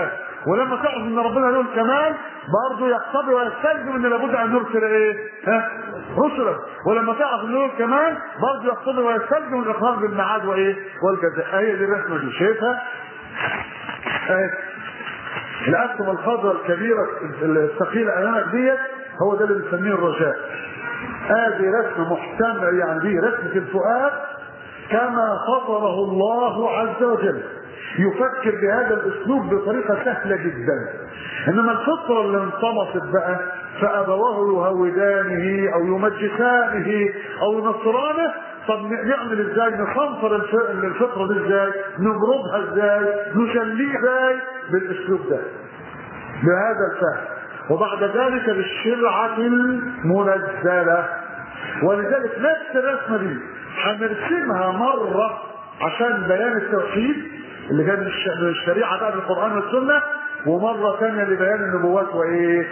ولما تعرف ان ربنا له الكمال برضه يقتضي ويستلزم ان لابد ان نرسل ايه؟ ها؟ رسلا ولما تعرف ان له الكمال برضه يقتضي ويستلزم الاقرار بالميعاد وايه؟ والجزاء هي دي الرسمه دي شايفها؟ اهي الأسهم الخضراء الكبيرة الثقيلة أمامك ديت هو ده اللي بنسميه الرجاء. هذه رسمة محتملة يعني دي رسمة الفؤاد كما فطره الله عز وجل. يفكر بهذا الأسلوب بطريقة سهلة جدا. إنما الفطرة اللي انطمست بقى فأبواه يهودانه أو يمجسانه أو ينصرانه طب نعمل ازاي نصنفر الفطره دي ازاي نبردها ازاي نجليها ازاي بالاسلوب ده بهذا الفهم وبعد ذلك بالشرعة المنزلة ولذلك نفس الرسمة دي هنرسمها مرة عشان بيان التوحيد اللي جاي من الشريعة بقى بالقرآن والسنة ومرة ثانية لبيان النبوات وإيه؟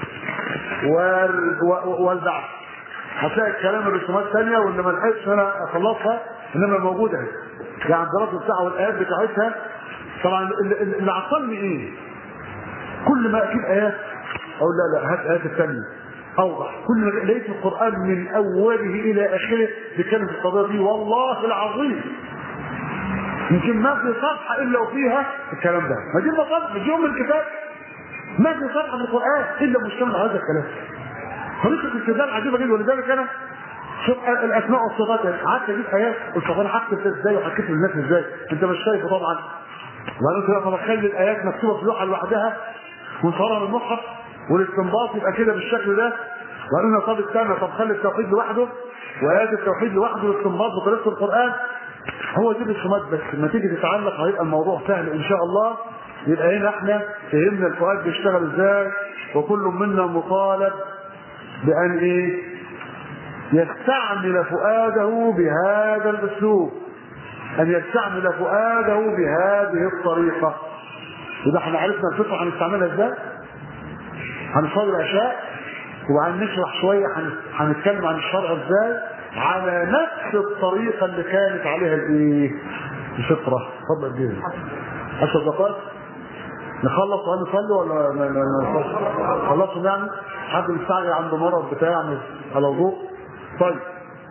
والبعث هتلاقي الكلام الرسومات ثانيه واللي ما لحقتش انا اخلصها انما موجوده اهي يعني الدراسه بتاعها والايات بتاعتها طبعا اللي عطلني ايه؟ كل ما اجيب ايات اقول لا لا هات ايات الثانيه اوضح كل ما لقيت القران من اوله الى اخره بيتكلم في القضيه دي والله العظيم يمكن ما في صفحه الا وفيها الكلام ده ما دي المطالب مش يوم الكتاب ما في صفحه في القران الا مشتمل على هذا الكلام طريقه الاستدلال عجيبه جدا ولذلك انا شوف الاسماء والصفات قعدت اجيب ايات قلت طب انا هكتب ده ازاي وهكتب للناس ازاي انت مش شايفه طبعا وبعدين كده بخلي الايات مكتوبه في لوحه لوحدها ونصورها من المصحف والاستنباط يبقى كده بالشكل ده وبعدين طب استنى طب خلي التوحيد لوحده وايات التوحيد لوحده والاستنباط بطريقه القران هو دي الرسومات بس لما تيجي تتعلق هيبقى الموضوع سهل ان شاء الله يبقى هنا احنا فهمنا الفؤاد بيشتغل ازاي وكل منا مطالب بأن إيه؟ يستعمل فؤاده بهذا الأسلوب أن يستعمل فؤاده بهذه الطريقة إذا احنا عرفنا الفطرة هنستعملها ازاي؟ هنصلي العشاء وبعدين نشرح شوية هنتكلم عن الشرع ازاي؟ على نفس الطريقة اللي كانت عليها الايه؟ الفطرة. اتفضل جدا. 10 دقائق نخلص ونصلي ولا نخلص؟ خلصوا يعني؟ حد مستعجل عنده مرض بتاع على وضوء طيب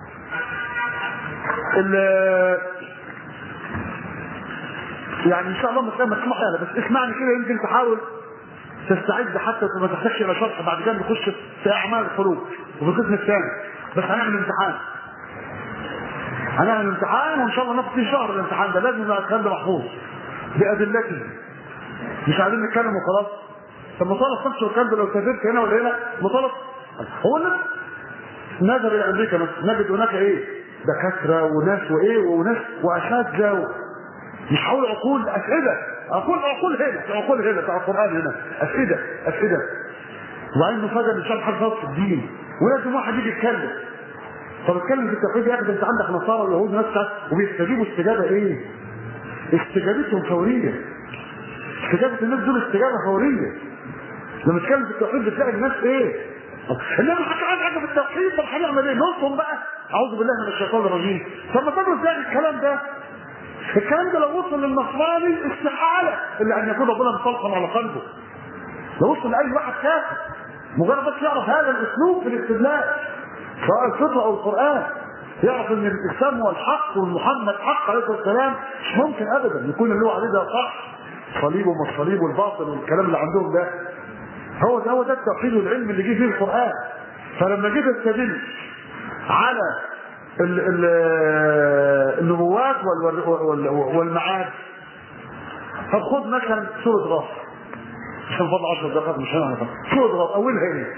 يعني ان شاء الله مش مسموح يعني بس اسمعني كده يمكن تحاول تستعد حتى ما تحتاجش الى شرح بعد كده نخش في اعمال الخروج وفي القسم الثاني بس هنعمل امتحان هنعمل امتحان وان شاء الله ناخد فيه شهر الامتحان ده لازم يبقى الكلام ده محفوظ بادلته مش عايزين نتكلم وخلاص طب مطالب خمسة والكلام ده لو سافرت هنا ولا هنا مطالب هو الناس نذهب الى امريكا مثلا نجد هناك ايه دكاتره وناس وايه وناس واساتذه مش هقول عقول اسئله اقول عقول هنا عقول هنا بتاع القران هنا اسئله اسئله وبعدين نفاجئ ان شاء الله حاجه في الدين ولازم واحد يجي يتكلم طب اتكلم في التوحيد يا اخي انت عندك نصارى ويهود ناس وبيستجيبوا استجابه ايه؟ استجابتهم فوريه استجابه الناس دول استجابه فوريه لما تتكلم في التوحيد بتلاقي الناس ايه؟ انما حتى عايز حاجه في التوحيد طب هنعمل ايه؟ نصهم بقى اعوذ بالله من الشيطان الرجيم طب ما تقدروا ازاي الكلام ده؟ الكلام ده لو وصل للنصراني استحاله الا ان يكون ربنا مسلطن على قلبه لو وصل لاي واحد كافر مجرد بس يعرف هذا الاسلوب في الاستدلال سواء الفطره او القران يعرف ان الاسلام هو الحق والمحمد حق عليه الصلاه والسلام مش ممكن ابدا يكون اللي هو عليه ده صح صليب وما الصليب والباطل والكلام اللي عندهم ده هو ده هو ده التوحيد والعلم اللي جه فيه القران فلما جيت استدل على ال ال النبوات وال وال والمعاد طب خد مثلا سوره غافر عشان فضل 10 دقائق مش هنعرف سوره غافر اولها ايه؟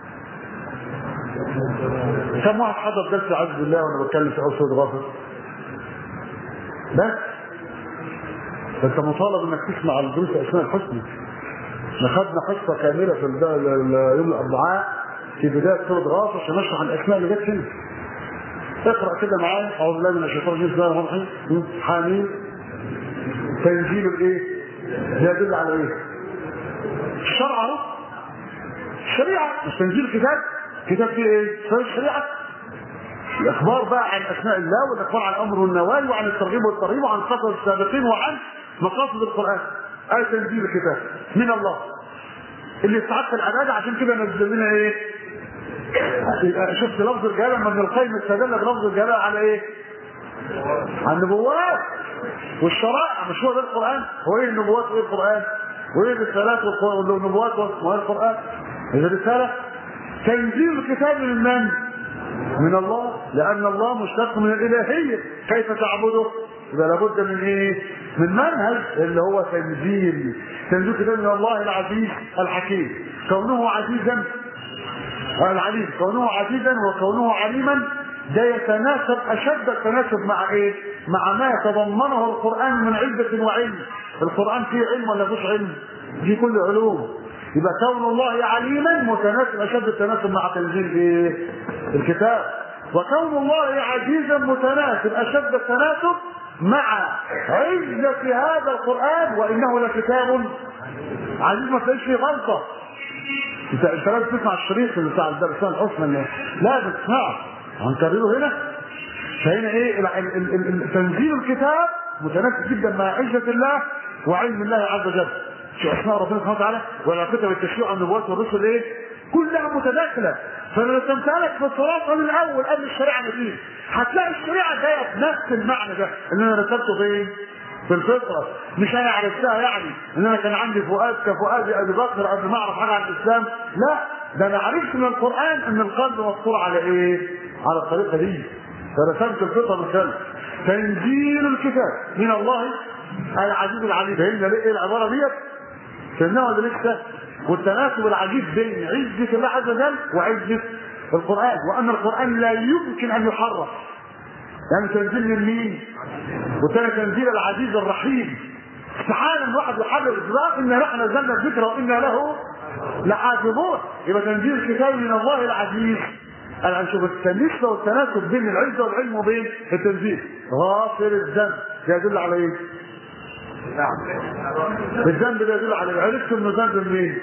كم واحد حضر درس عز بالله وانا بتكلم في اول سوره غافر؟ بس انت مطالب انك تسمع الدروس اسماء الحسنى اخذنا حصه كامله في يوم الاربعاء في بدايه سوره غافر عشان نشرح الاسماء اللي جت هنا اقرا كده معايا اعوذ بالله من الشيطان الرجيم بسم الله الرحمن الرحيم حامين تنزيل الايه؟ يدل على ايه؟ الشرع اهو الشريعه مش تنزيل كتاب كتاب فيه ايه؟ شويه الشريعه الاخبار بقى عن اسماء الله والاخبار عن الامر والنواهي وعن الترغيب والترهيب وعن قصص السابقين وعن مقاصد القران آية تنزيل الكتاب من الله اللي استحق العبادة عشان كده نزل لنا ايه؟ شفت لفظ الجلالة لما ابن القيم استدل بلفظ الجلالة على ايه؟ على النبوات والشرائع مش هو ده القرآن؟ هو ايه النبوات وايه القرآن؟ وايه الرسالات والنبوات وايه القرآن؟ هي الرسالة تنزيل الكتاب من من؟ من الله لأن الله مشتق من الإلهية كيف تعبده؟ يبقى لابد من ايه؟ من منهج اللي هو تنزيل تنزيل كتاب من الله العزيز الحكيم كونه عزيزا العليم كونه عزيزا وكونه عليما ده يتناسب اشد التناسب مع ايه؟ مع ما يتضمنه القران من عزه وعلم القران فيه علم ولا فيش علم؟ دي كل علوم يبقى كون الله عليما متناسب اشد التناسب مع تنزيل ايه؟ الكتاب وكون الله عزيزا متناسب اشد التناسب مع عزة هذا القرآن وإنه لكتاب عزيز ما تلاقيش فيه غلطة انت انت لازم تسمع الشريط بتاع الدرسان الحسنى لازم تسمعه هنكرره هنا فهنا ايه ال- ال- ال- ال- تنزيل الكتاب متناسب جدا مع عزة الله وعلم الله عز وجل شو اسماء ربنا سبحانه وتعالى وعلاقتها بالتشريع والنبوات والرسل ايه كلها متداخله فانا رسمتها لك في الصراط من الاول قبل الشريعه ما تيجي هتلاقي الشريعه جايه بنفس المعنى ده اللي انا رسمته فين؟ في الفطره مش انا عرفتها يعني ان انا كان عندي فؤاد كفؤاد ابي بكر قبل ما اعرف حاجه عن الاسلام لا ده انا عرفت من القران ان القلب مفطور على ايه؟ على الطريقه دي فرسمت الفطره من خلف تنزيل الكتاب من الله العزيز العليم فهمنا ليه ايه العباره ديت؟ فهمناها ولا لسه؟ والتناسب العجيب بين عزة الله عز وجل وعزة القرآن وأن القرآن لا يمكن أن يحرف يعني تنزيل من مين؟ وتاني تنزيل العزيز الرحيم استحالة ان واحد يحرف إطلاق إن نحن نزلنا الذكر وإنا له لحافظون يبقى تنزيل الكتاب من الله العزيز أنا نشوف النسبة والتناسب بين العزة والعلم وبين التنزيل غافر الذنب ده يدل على ايه؟ الذنب ده يدل على عرفت انه ذنب منين؟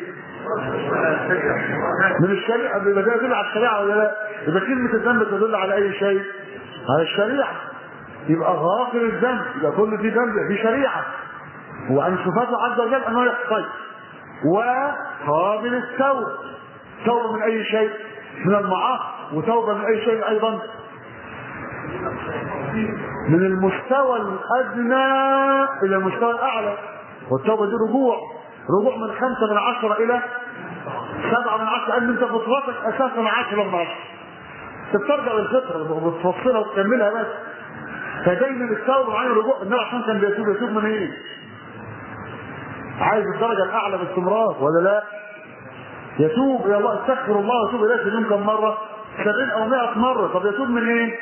من الشريعه يبقى ده يدل على الشريعه ولا لا؟ يبقى كلمه الذنب تدل على اي شيء؟ على الشريعه يبقى غافر الذنب يبقى كل دي ذنب دي شريعه وعن صفاته عز وجل انه يحصي وقابل التوبه توبه من اي شيء؟ من المعاصي وتوبه من اي شيء ايضا من المستوى الادنى الى المستوى الاعلى والتوبه دي رجوع رجوع من خمسه من عشره الى سبعه من عشره لان انت فطرتك اساسا عشره من عشره تسترجع الفطره وبتفصلها وتكملها بس فدايما التوبه معايا رجوع النبي عشان كان بيتوب يتوب من ايه؟ عايز الدرجه الاعلى باستمرار ولا لا؟ يتوب الى الله استغفر الله ويتوب اليه في اليوم كم مره؟ 70 او 100 مره طب يتوب من ايه؟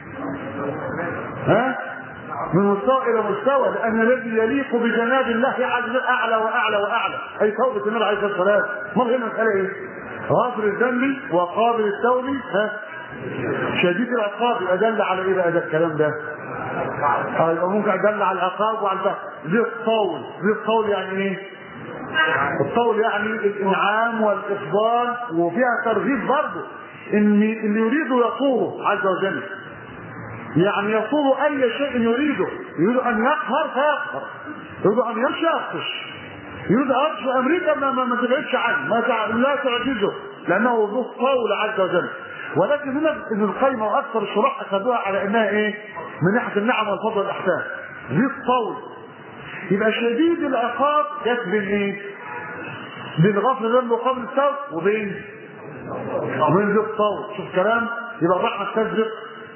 ها؟ من مستوى الى مستوى لان الذي يليق بجناب الله عز وجل اعلى واعلى واعلى اي توبه النبي عليه الصلاه والسلام امال هنا المساله ايه؟ غافر الذنب وقابل التوب ها؟ شديد العقاب يبقى دل على ايه بقى ده الكلام ده؟ اه يبقى ممكن دل على العقاب وعلى الفهم ذي الطول ذي الطول يعني ايه؟ الطول يعني الانعام والافضال وفيها ترغيب برضه ان اللي يريده يطوله عز وجل يعني يطول اي شيء يريده يريد ان يقهر فيقهر يريد ان يمشي يبطش يريد ان امريكا ما, ما, ما تبعدش عنه ما تع... لا تعجزه لانه ذو طول عز وجل ولكن هنا ابن القيم واكثر الشراح اخذوها على انها ايه؟ من ناحيه النعم والفضل والاحسان ذي الطول يبقى شديد العقاب جت بين ايه؟ بين غفل الذنب وقبل التوب وبين وبين ذي الطول شوف كلام يبقى الرحمه تسبق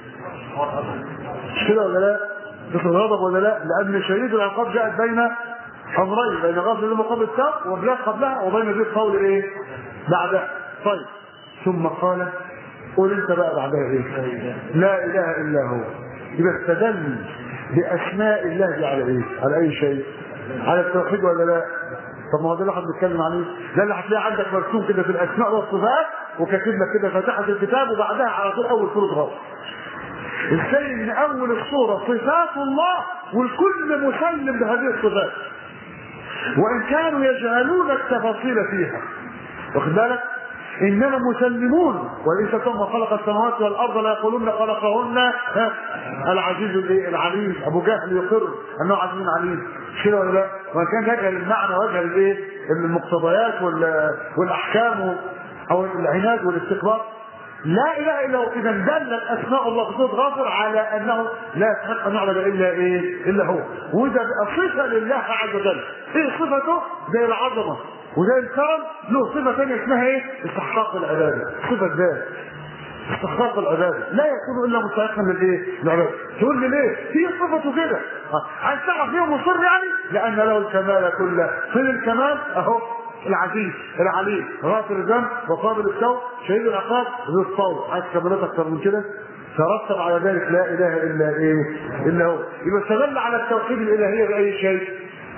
مش كده ولا لا؟ ذكر الغضب ولا لا؟ لأن شديد العقاب جاءت بين أمرين بين غفل الذنب قبل التوب وبلاغ قبلها وبين ذي القول إيه؟ بعدها طيب ثم قال قول أنت بقى بعدها إيه؟ لا إله إلا هو يبقى استدل بأسماء الله على إيه؟ على أي شيء؟ على التوحيد ولا لا؟ طب ما هو ده اللي احنا بنتكلم عليه ده اللي هتلاقي عندك مرسوم كده في الاسماء والصفات وكاتب لك كده فاتحه الكتاب وبعدها على طول اول سوره غاص ازاي ان اول الصوره صفات الله والكل مسلم بهذه الصفات وان كانوا يجهلون التفاصيل فيها واخد بالك اننا مسلمون وليس ثم خلق السماوات والارض لا يقولون خلقهن ها، العزيز الايه العليم ابو جهل يقر انه عزيز عليم مش كده ولا لا؟ وان كان يجهل المعنى ويجهل الايه المقتضيات وال- والاحكام او العناد والاستكبار لا اله الا هو اذا دلت اسماء الله بصوت غافر على انه لا يستحق ان يعبد الا ايه الا هو وده بقى صفه لله عز وجل ايه صفته زي العظمه وزي الكرم له صفه ثانيه اسمها ايه استحقاق العباده صفه ذات استحقاق العباده لا يكون الا مستحقا للايه؟ للعباده تقول لي ليه؟ هي صفته كده آه، عايز تعرف ليه مصر يعني؟ لان له الكمال كله فين الكمال؟ اهو العزيز العليم غافر الذنب وقابل التوب شهيد العقاب ذو الصوت عايز كمالات اكثر من كده ترتب على ذلك لا اله الا ايه؟ الا هو يبقى استدل على التوحيد الالهيه باي شيء؟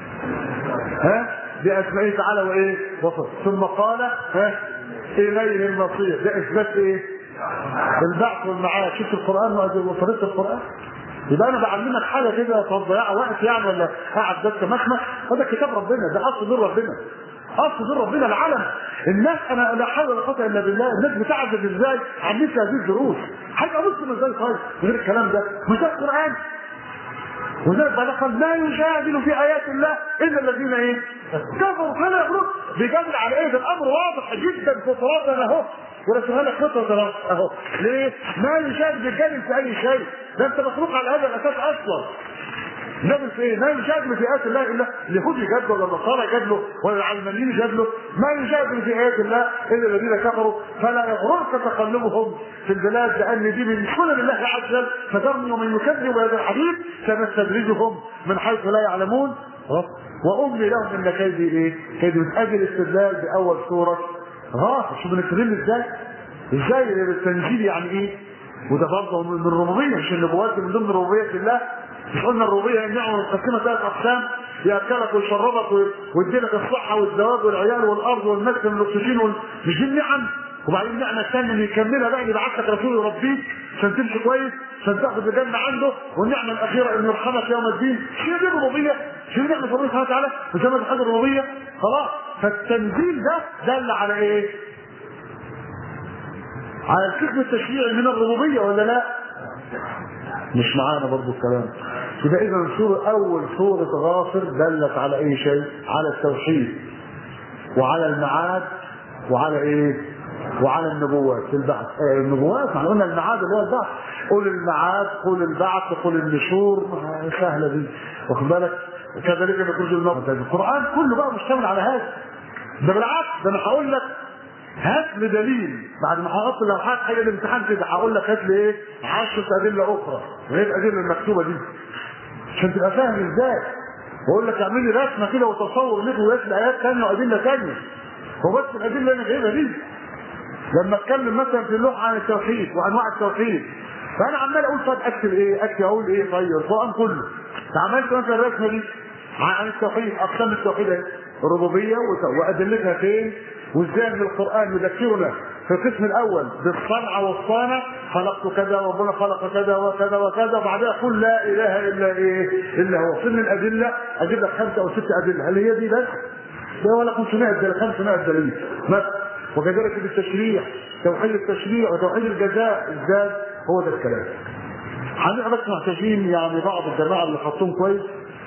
ها؟ باسمائه تعالى وايه؟ وصف ثم قال ها؟ اليه المصير ده اثبات ايه؟ البعث والمعاد شفت القران وطريقه القران يبقى انا بعلمك حاجه كده تضيع وقت يعني ولا قاعد بس مخمخ هذا كتاب ربنا ده اصل دين ربنا اصل دين ربنا العلم الناس انا لا حول ولا قوه الا بالله الناس بتعجب ازاي عن مثل هذه الدروس حاجه مسلم ازاي طيب غير الكلام ده مش ده القران وذلك بعد قال لا يجادل في ايات الله الا الذين ايه؟ كفروا فلا يغرق بيجادل على ايه؟ ده الامر واضح جدا فطراتنا اهو ورسمها لك خطه اهو ليه؟ ما يجادل بيجادل في اي شيء ده انت مخلوق على هذا الاساس اصلا نعمل في ايه؟ ما يجادل في ايات الله الا اليهود يجادلوا ولا النصارى يجادلوا ولا العلمانيين يجادلوا ما يجادل في ايات الله الا الذين كفروا فلا يغررك تقلبهم في البلاد لان دي من سنن الله عز وجل فذرني ومن يكذب بهذا الحديث سنستدرجهم من حيث لا يعلمون واملي لهم ان كيدي ايه؟ كيدي من اجل استدلال باول سوره غافر شوف بنستدل ازاي؟ ازاي التنزيل يعني ايه؟ وده برضه من الربوبيه مش النبوات دي من ضمن ربوبيه الله مش قلنا الربوبيه النعمه متقسمه ثلاث اقسام ياكلك ويشربك ويديلك الصحه والزواج والعيال والارض والمسكن والاكسجين وال... مش دي النعم وبعدين النعمه الثانيه اللي يكملها بقى اللي بعت لك رسول يربيك عشان تمشي كويس عشان تاخد الجنه عنده والنعمه الاخيره انه يرحمك يوم الدين شنو دي الربوبيه؟ شنو نعمه ربنا سبحانه وتعالى؟ مش نعمه حاجه الربوبيه خلاص فالتنزيل ده دل على ايه؟ على القسم التشريعي من الربوبيه ولا لا؟ مش معانا برضو الكلام يبقى اذا سورة اول سورة غافر دلت على اي شيء على التوحيد وعلى المعاد وعلى ايه وعلى النبوات في البعث آه النبوات احنا قلنا المعاد اللي هو البعث قول المعاد قول البعث قول النشور سهله دي واخد بالك كذلك بيخرج الموت القران كله بقى مشتمل على هذا ده بالعكس ده انا هقول لك هات لي دليل بعد ما هحط لو حاجه حاجه الامتحان كده هقول لك هات لي ايه 10 ادله اخرى غير الادله المكتوبه دي عشان تبقى فاهم ازاي واقول لك اعمل لي رسمه كده وتصور لك ويات ايات ثانيه وادله ثانيه هو بس الادله اللي انا جايبها دي لما اتكلم مثلا في اللوحه عن التوحيد وانواع التوحيد فانا عمال اقول طب اكتب ايه اكتب اقول ايه طيب القران كله فعملت مثلا الرسمه دي عن التوحيد اقسام التوحيد اهي الربوبيه وادلتها فين وازاي ان القران يذكرنا في القسم الاول بالصنع والصانع خلقت كذا وربنا خلق كذا وكذا وكذا وبعدها يقول لا اله الا ايه الا هو فين الادله اجيب لك خمسه او ست ادله هل هي دي بس؟ ده ولا 500 دليل 500 دليل بس وكذلك بالتشريع توحيد التشريع وتوحيد الجزاء ازاي هو ده الكلام هنبقى بس محتاجين يعني بعض الجماعه اللي خطهم كويس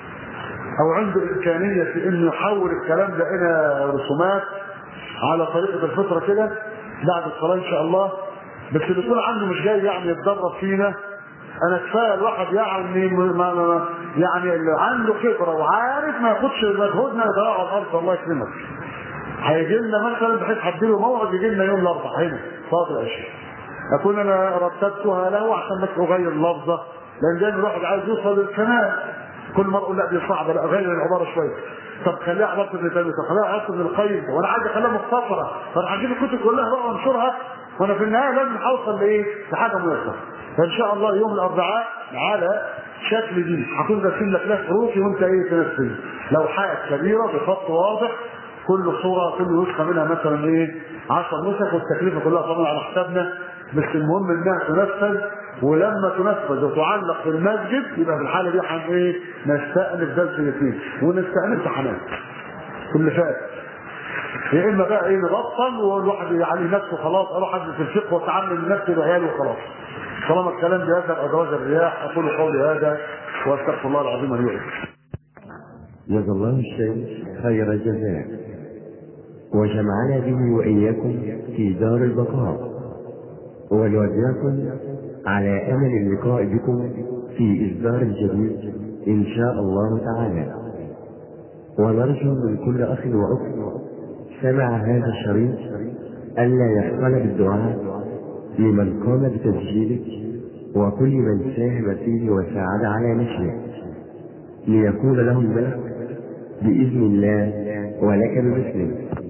او عنده امكانيه في انه يحول الكلام ده الى رسومات على طريقه الفطره كده بعد الصلاه ان شاء الله بس اللي يكون عنده مش جاي يعني يتدرب فينا انا كفايه الواحد يعني ما ما يعني اللي عنده خبره وعارف ما ياخدش مجهودنا يضيعه على الارض الله يكرمك هيجي لنا مثلا بحيث هديله موعد يجي لنا يوم الاربعاء هنا صلاه العشاء اكون انا رتبتها له عشان بس اغير اللفظه لان دايما الواحد عايز يوصل للكمال كل مره اقول لا دي صعبه لا اغير العباره شويه طب خليها عباره ابن تيميه طب خليها عباره ابن القيم وانا عايز اخليها مختصره فانا هجيب الكتب كلها بقى وانشرها وانا في النهايه لازم اوصل لايه؟ لحاجه مناسبه فان شاء الله يوم الاربعاء على شكل دي هكون راسم لك له حروفي وانت ايه تنفذ لوحات كبيره بخط واضح كل صوره كل نسخه منها مثلا ايه 10 نسخ والتكلفه كلها طبعا على حسابنا بس المهم انها تنفذ ولما تنفذ وتعلق في المسجد يبقى في الحاله دي هن ايه نستأنف درس الاثنين ونستأنف امتحانات كل فات يا اما بقى ايه نبطل والواحد يعلي نفسه خلاص اروح ادرس الفقه واتعلم نفسي بعيالي وخلاص طالما الكلام بيذهب ادراج الرياح اقول قولي هذا واستغفر الله العظيم ان يعين جزا الله الشيخ خير الجزاء وجمعنا به وإياكم في دار البقاء وليجزاكم على أمل اللقاء بكم في إصدار جديد إن شاء الله تعالى ونرجو من كل أخ وأخت سمع هذا الشريط ألا يحصل بالدعاء لمن قام بتسجيله وكل من ساهم فيه وساعد على نشره ليكون له الملك بإذن الله ولك بمثله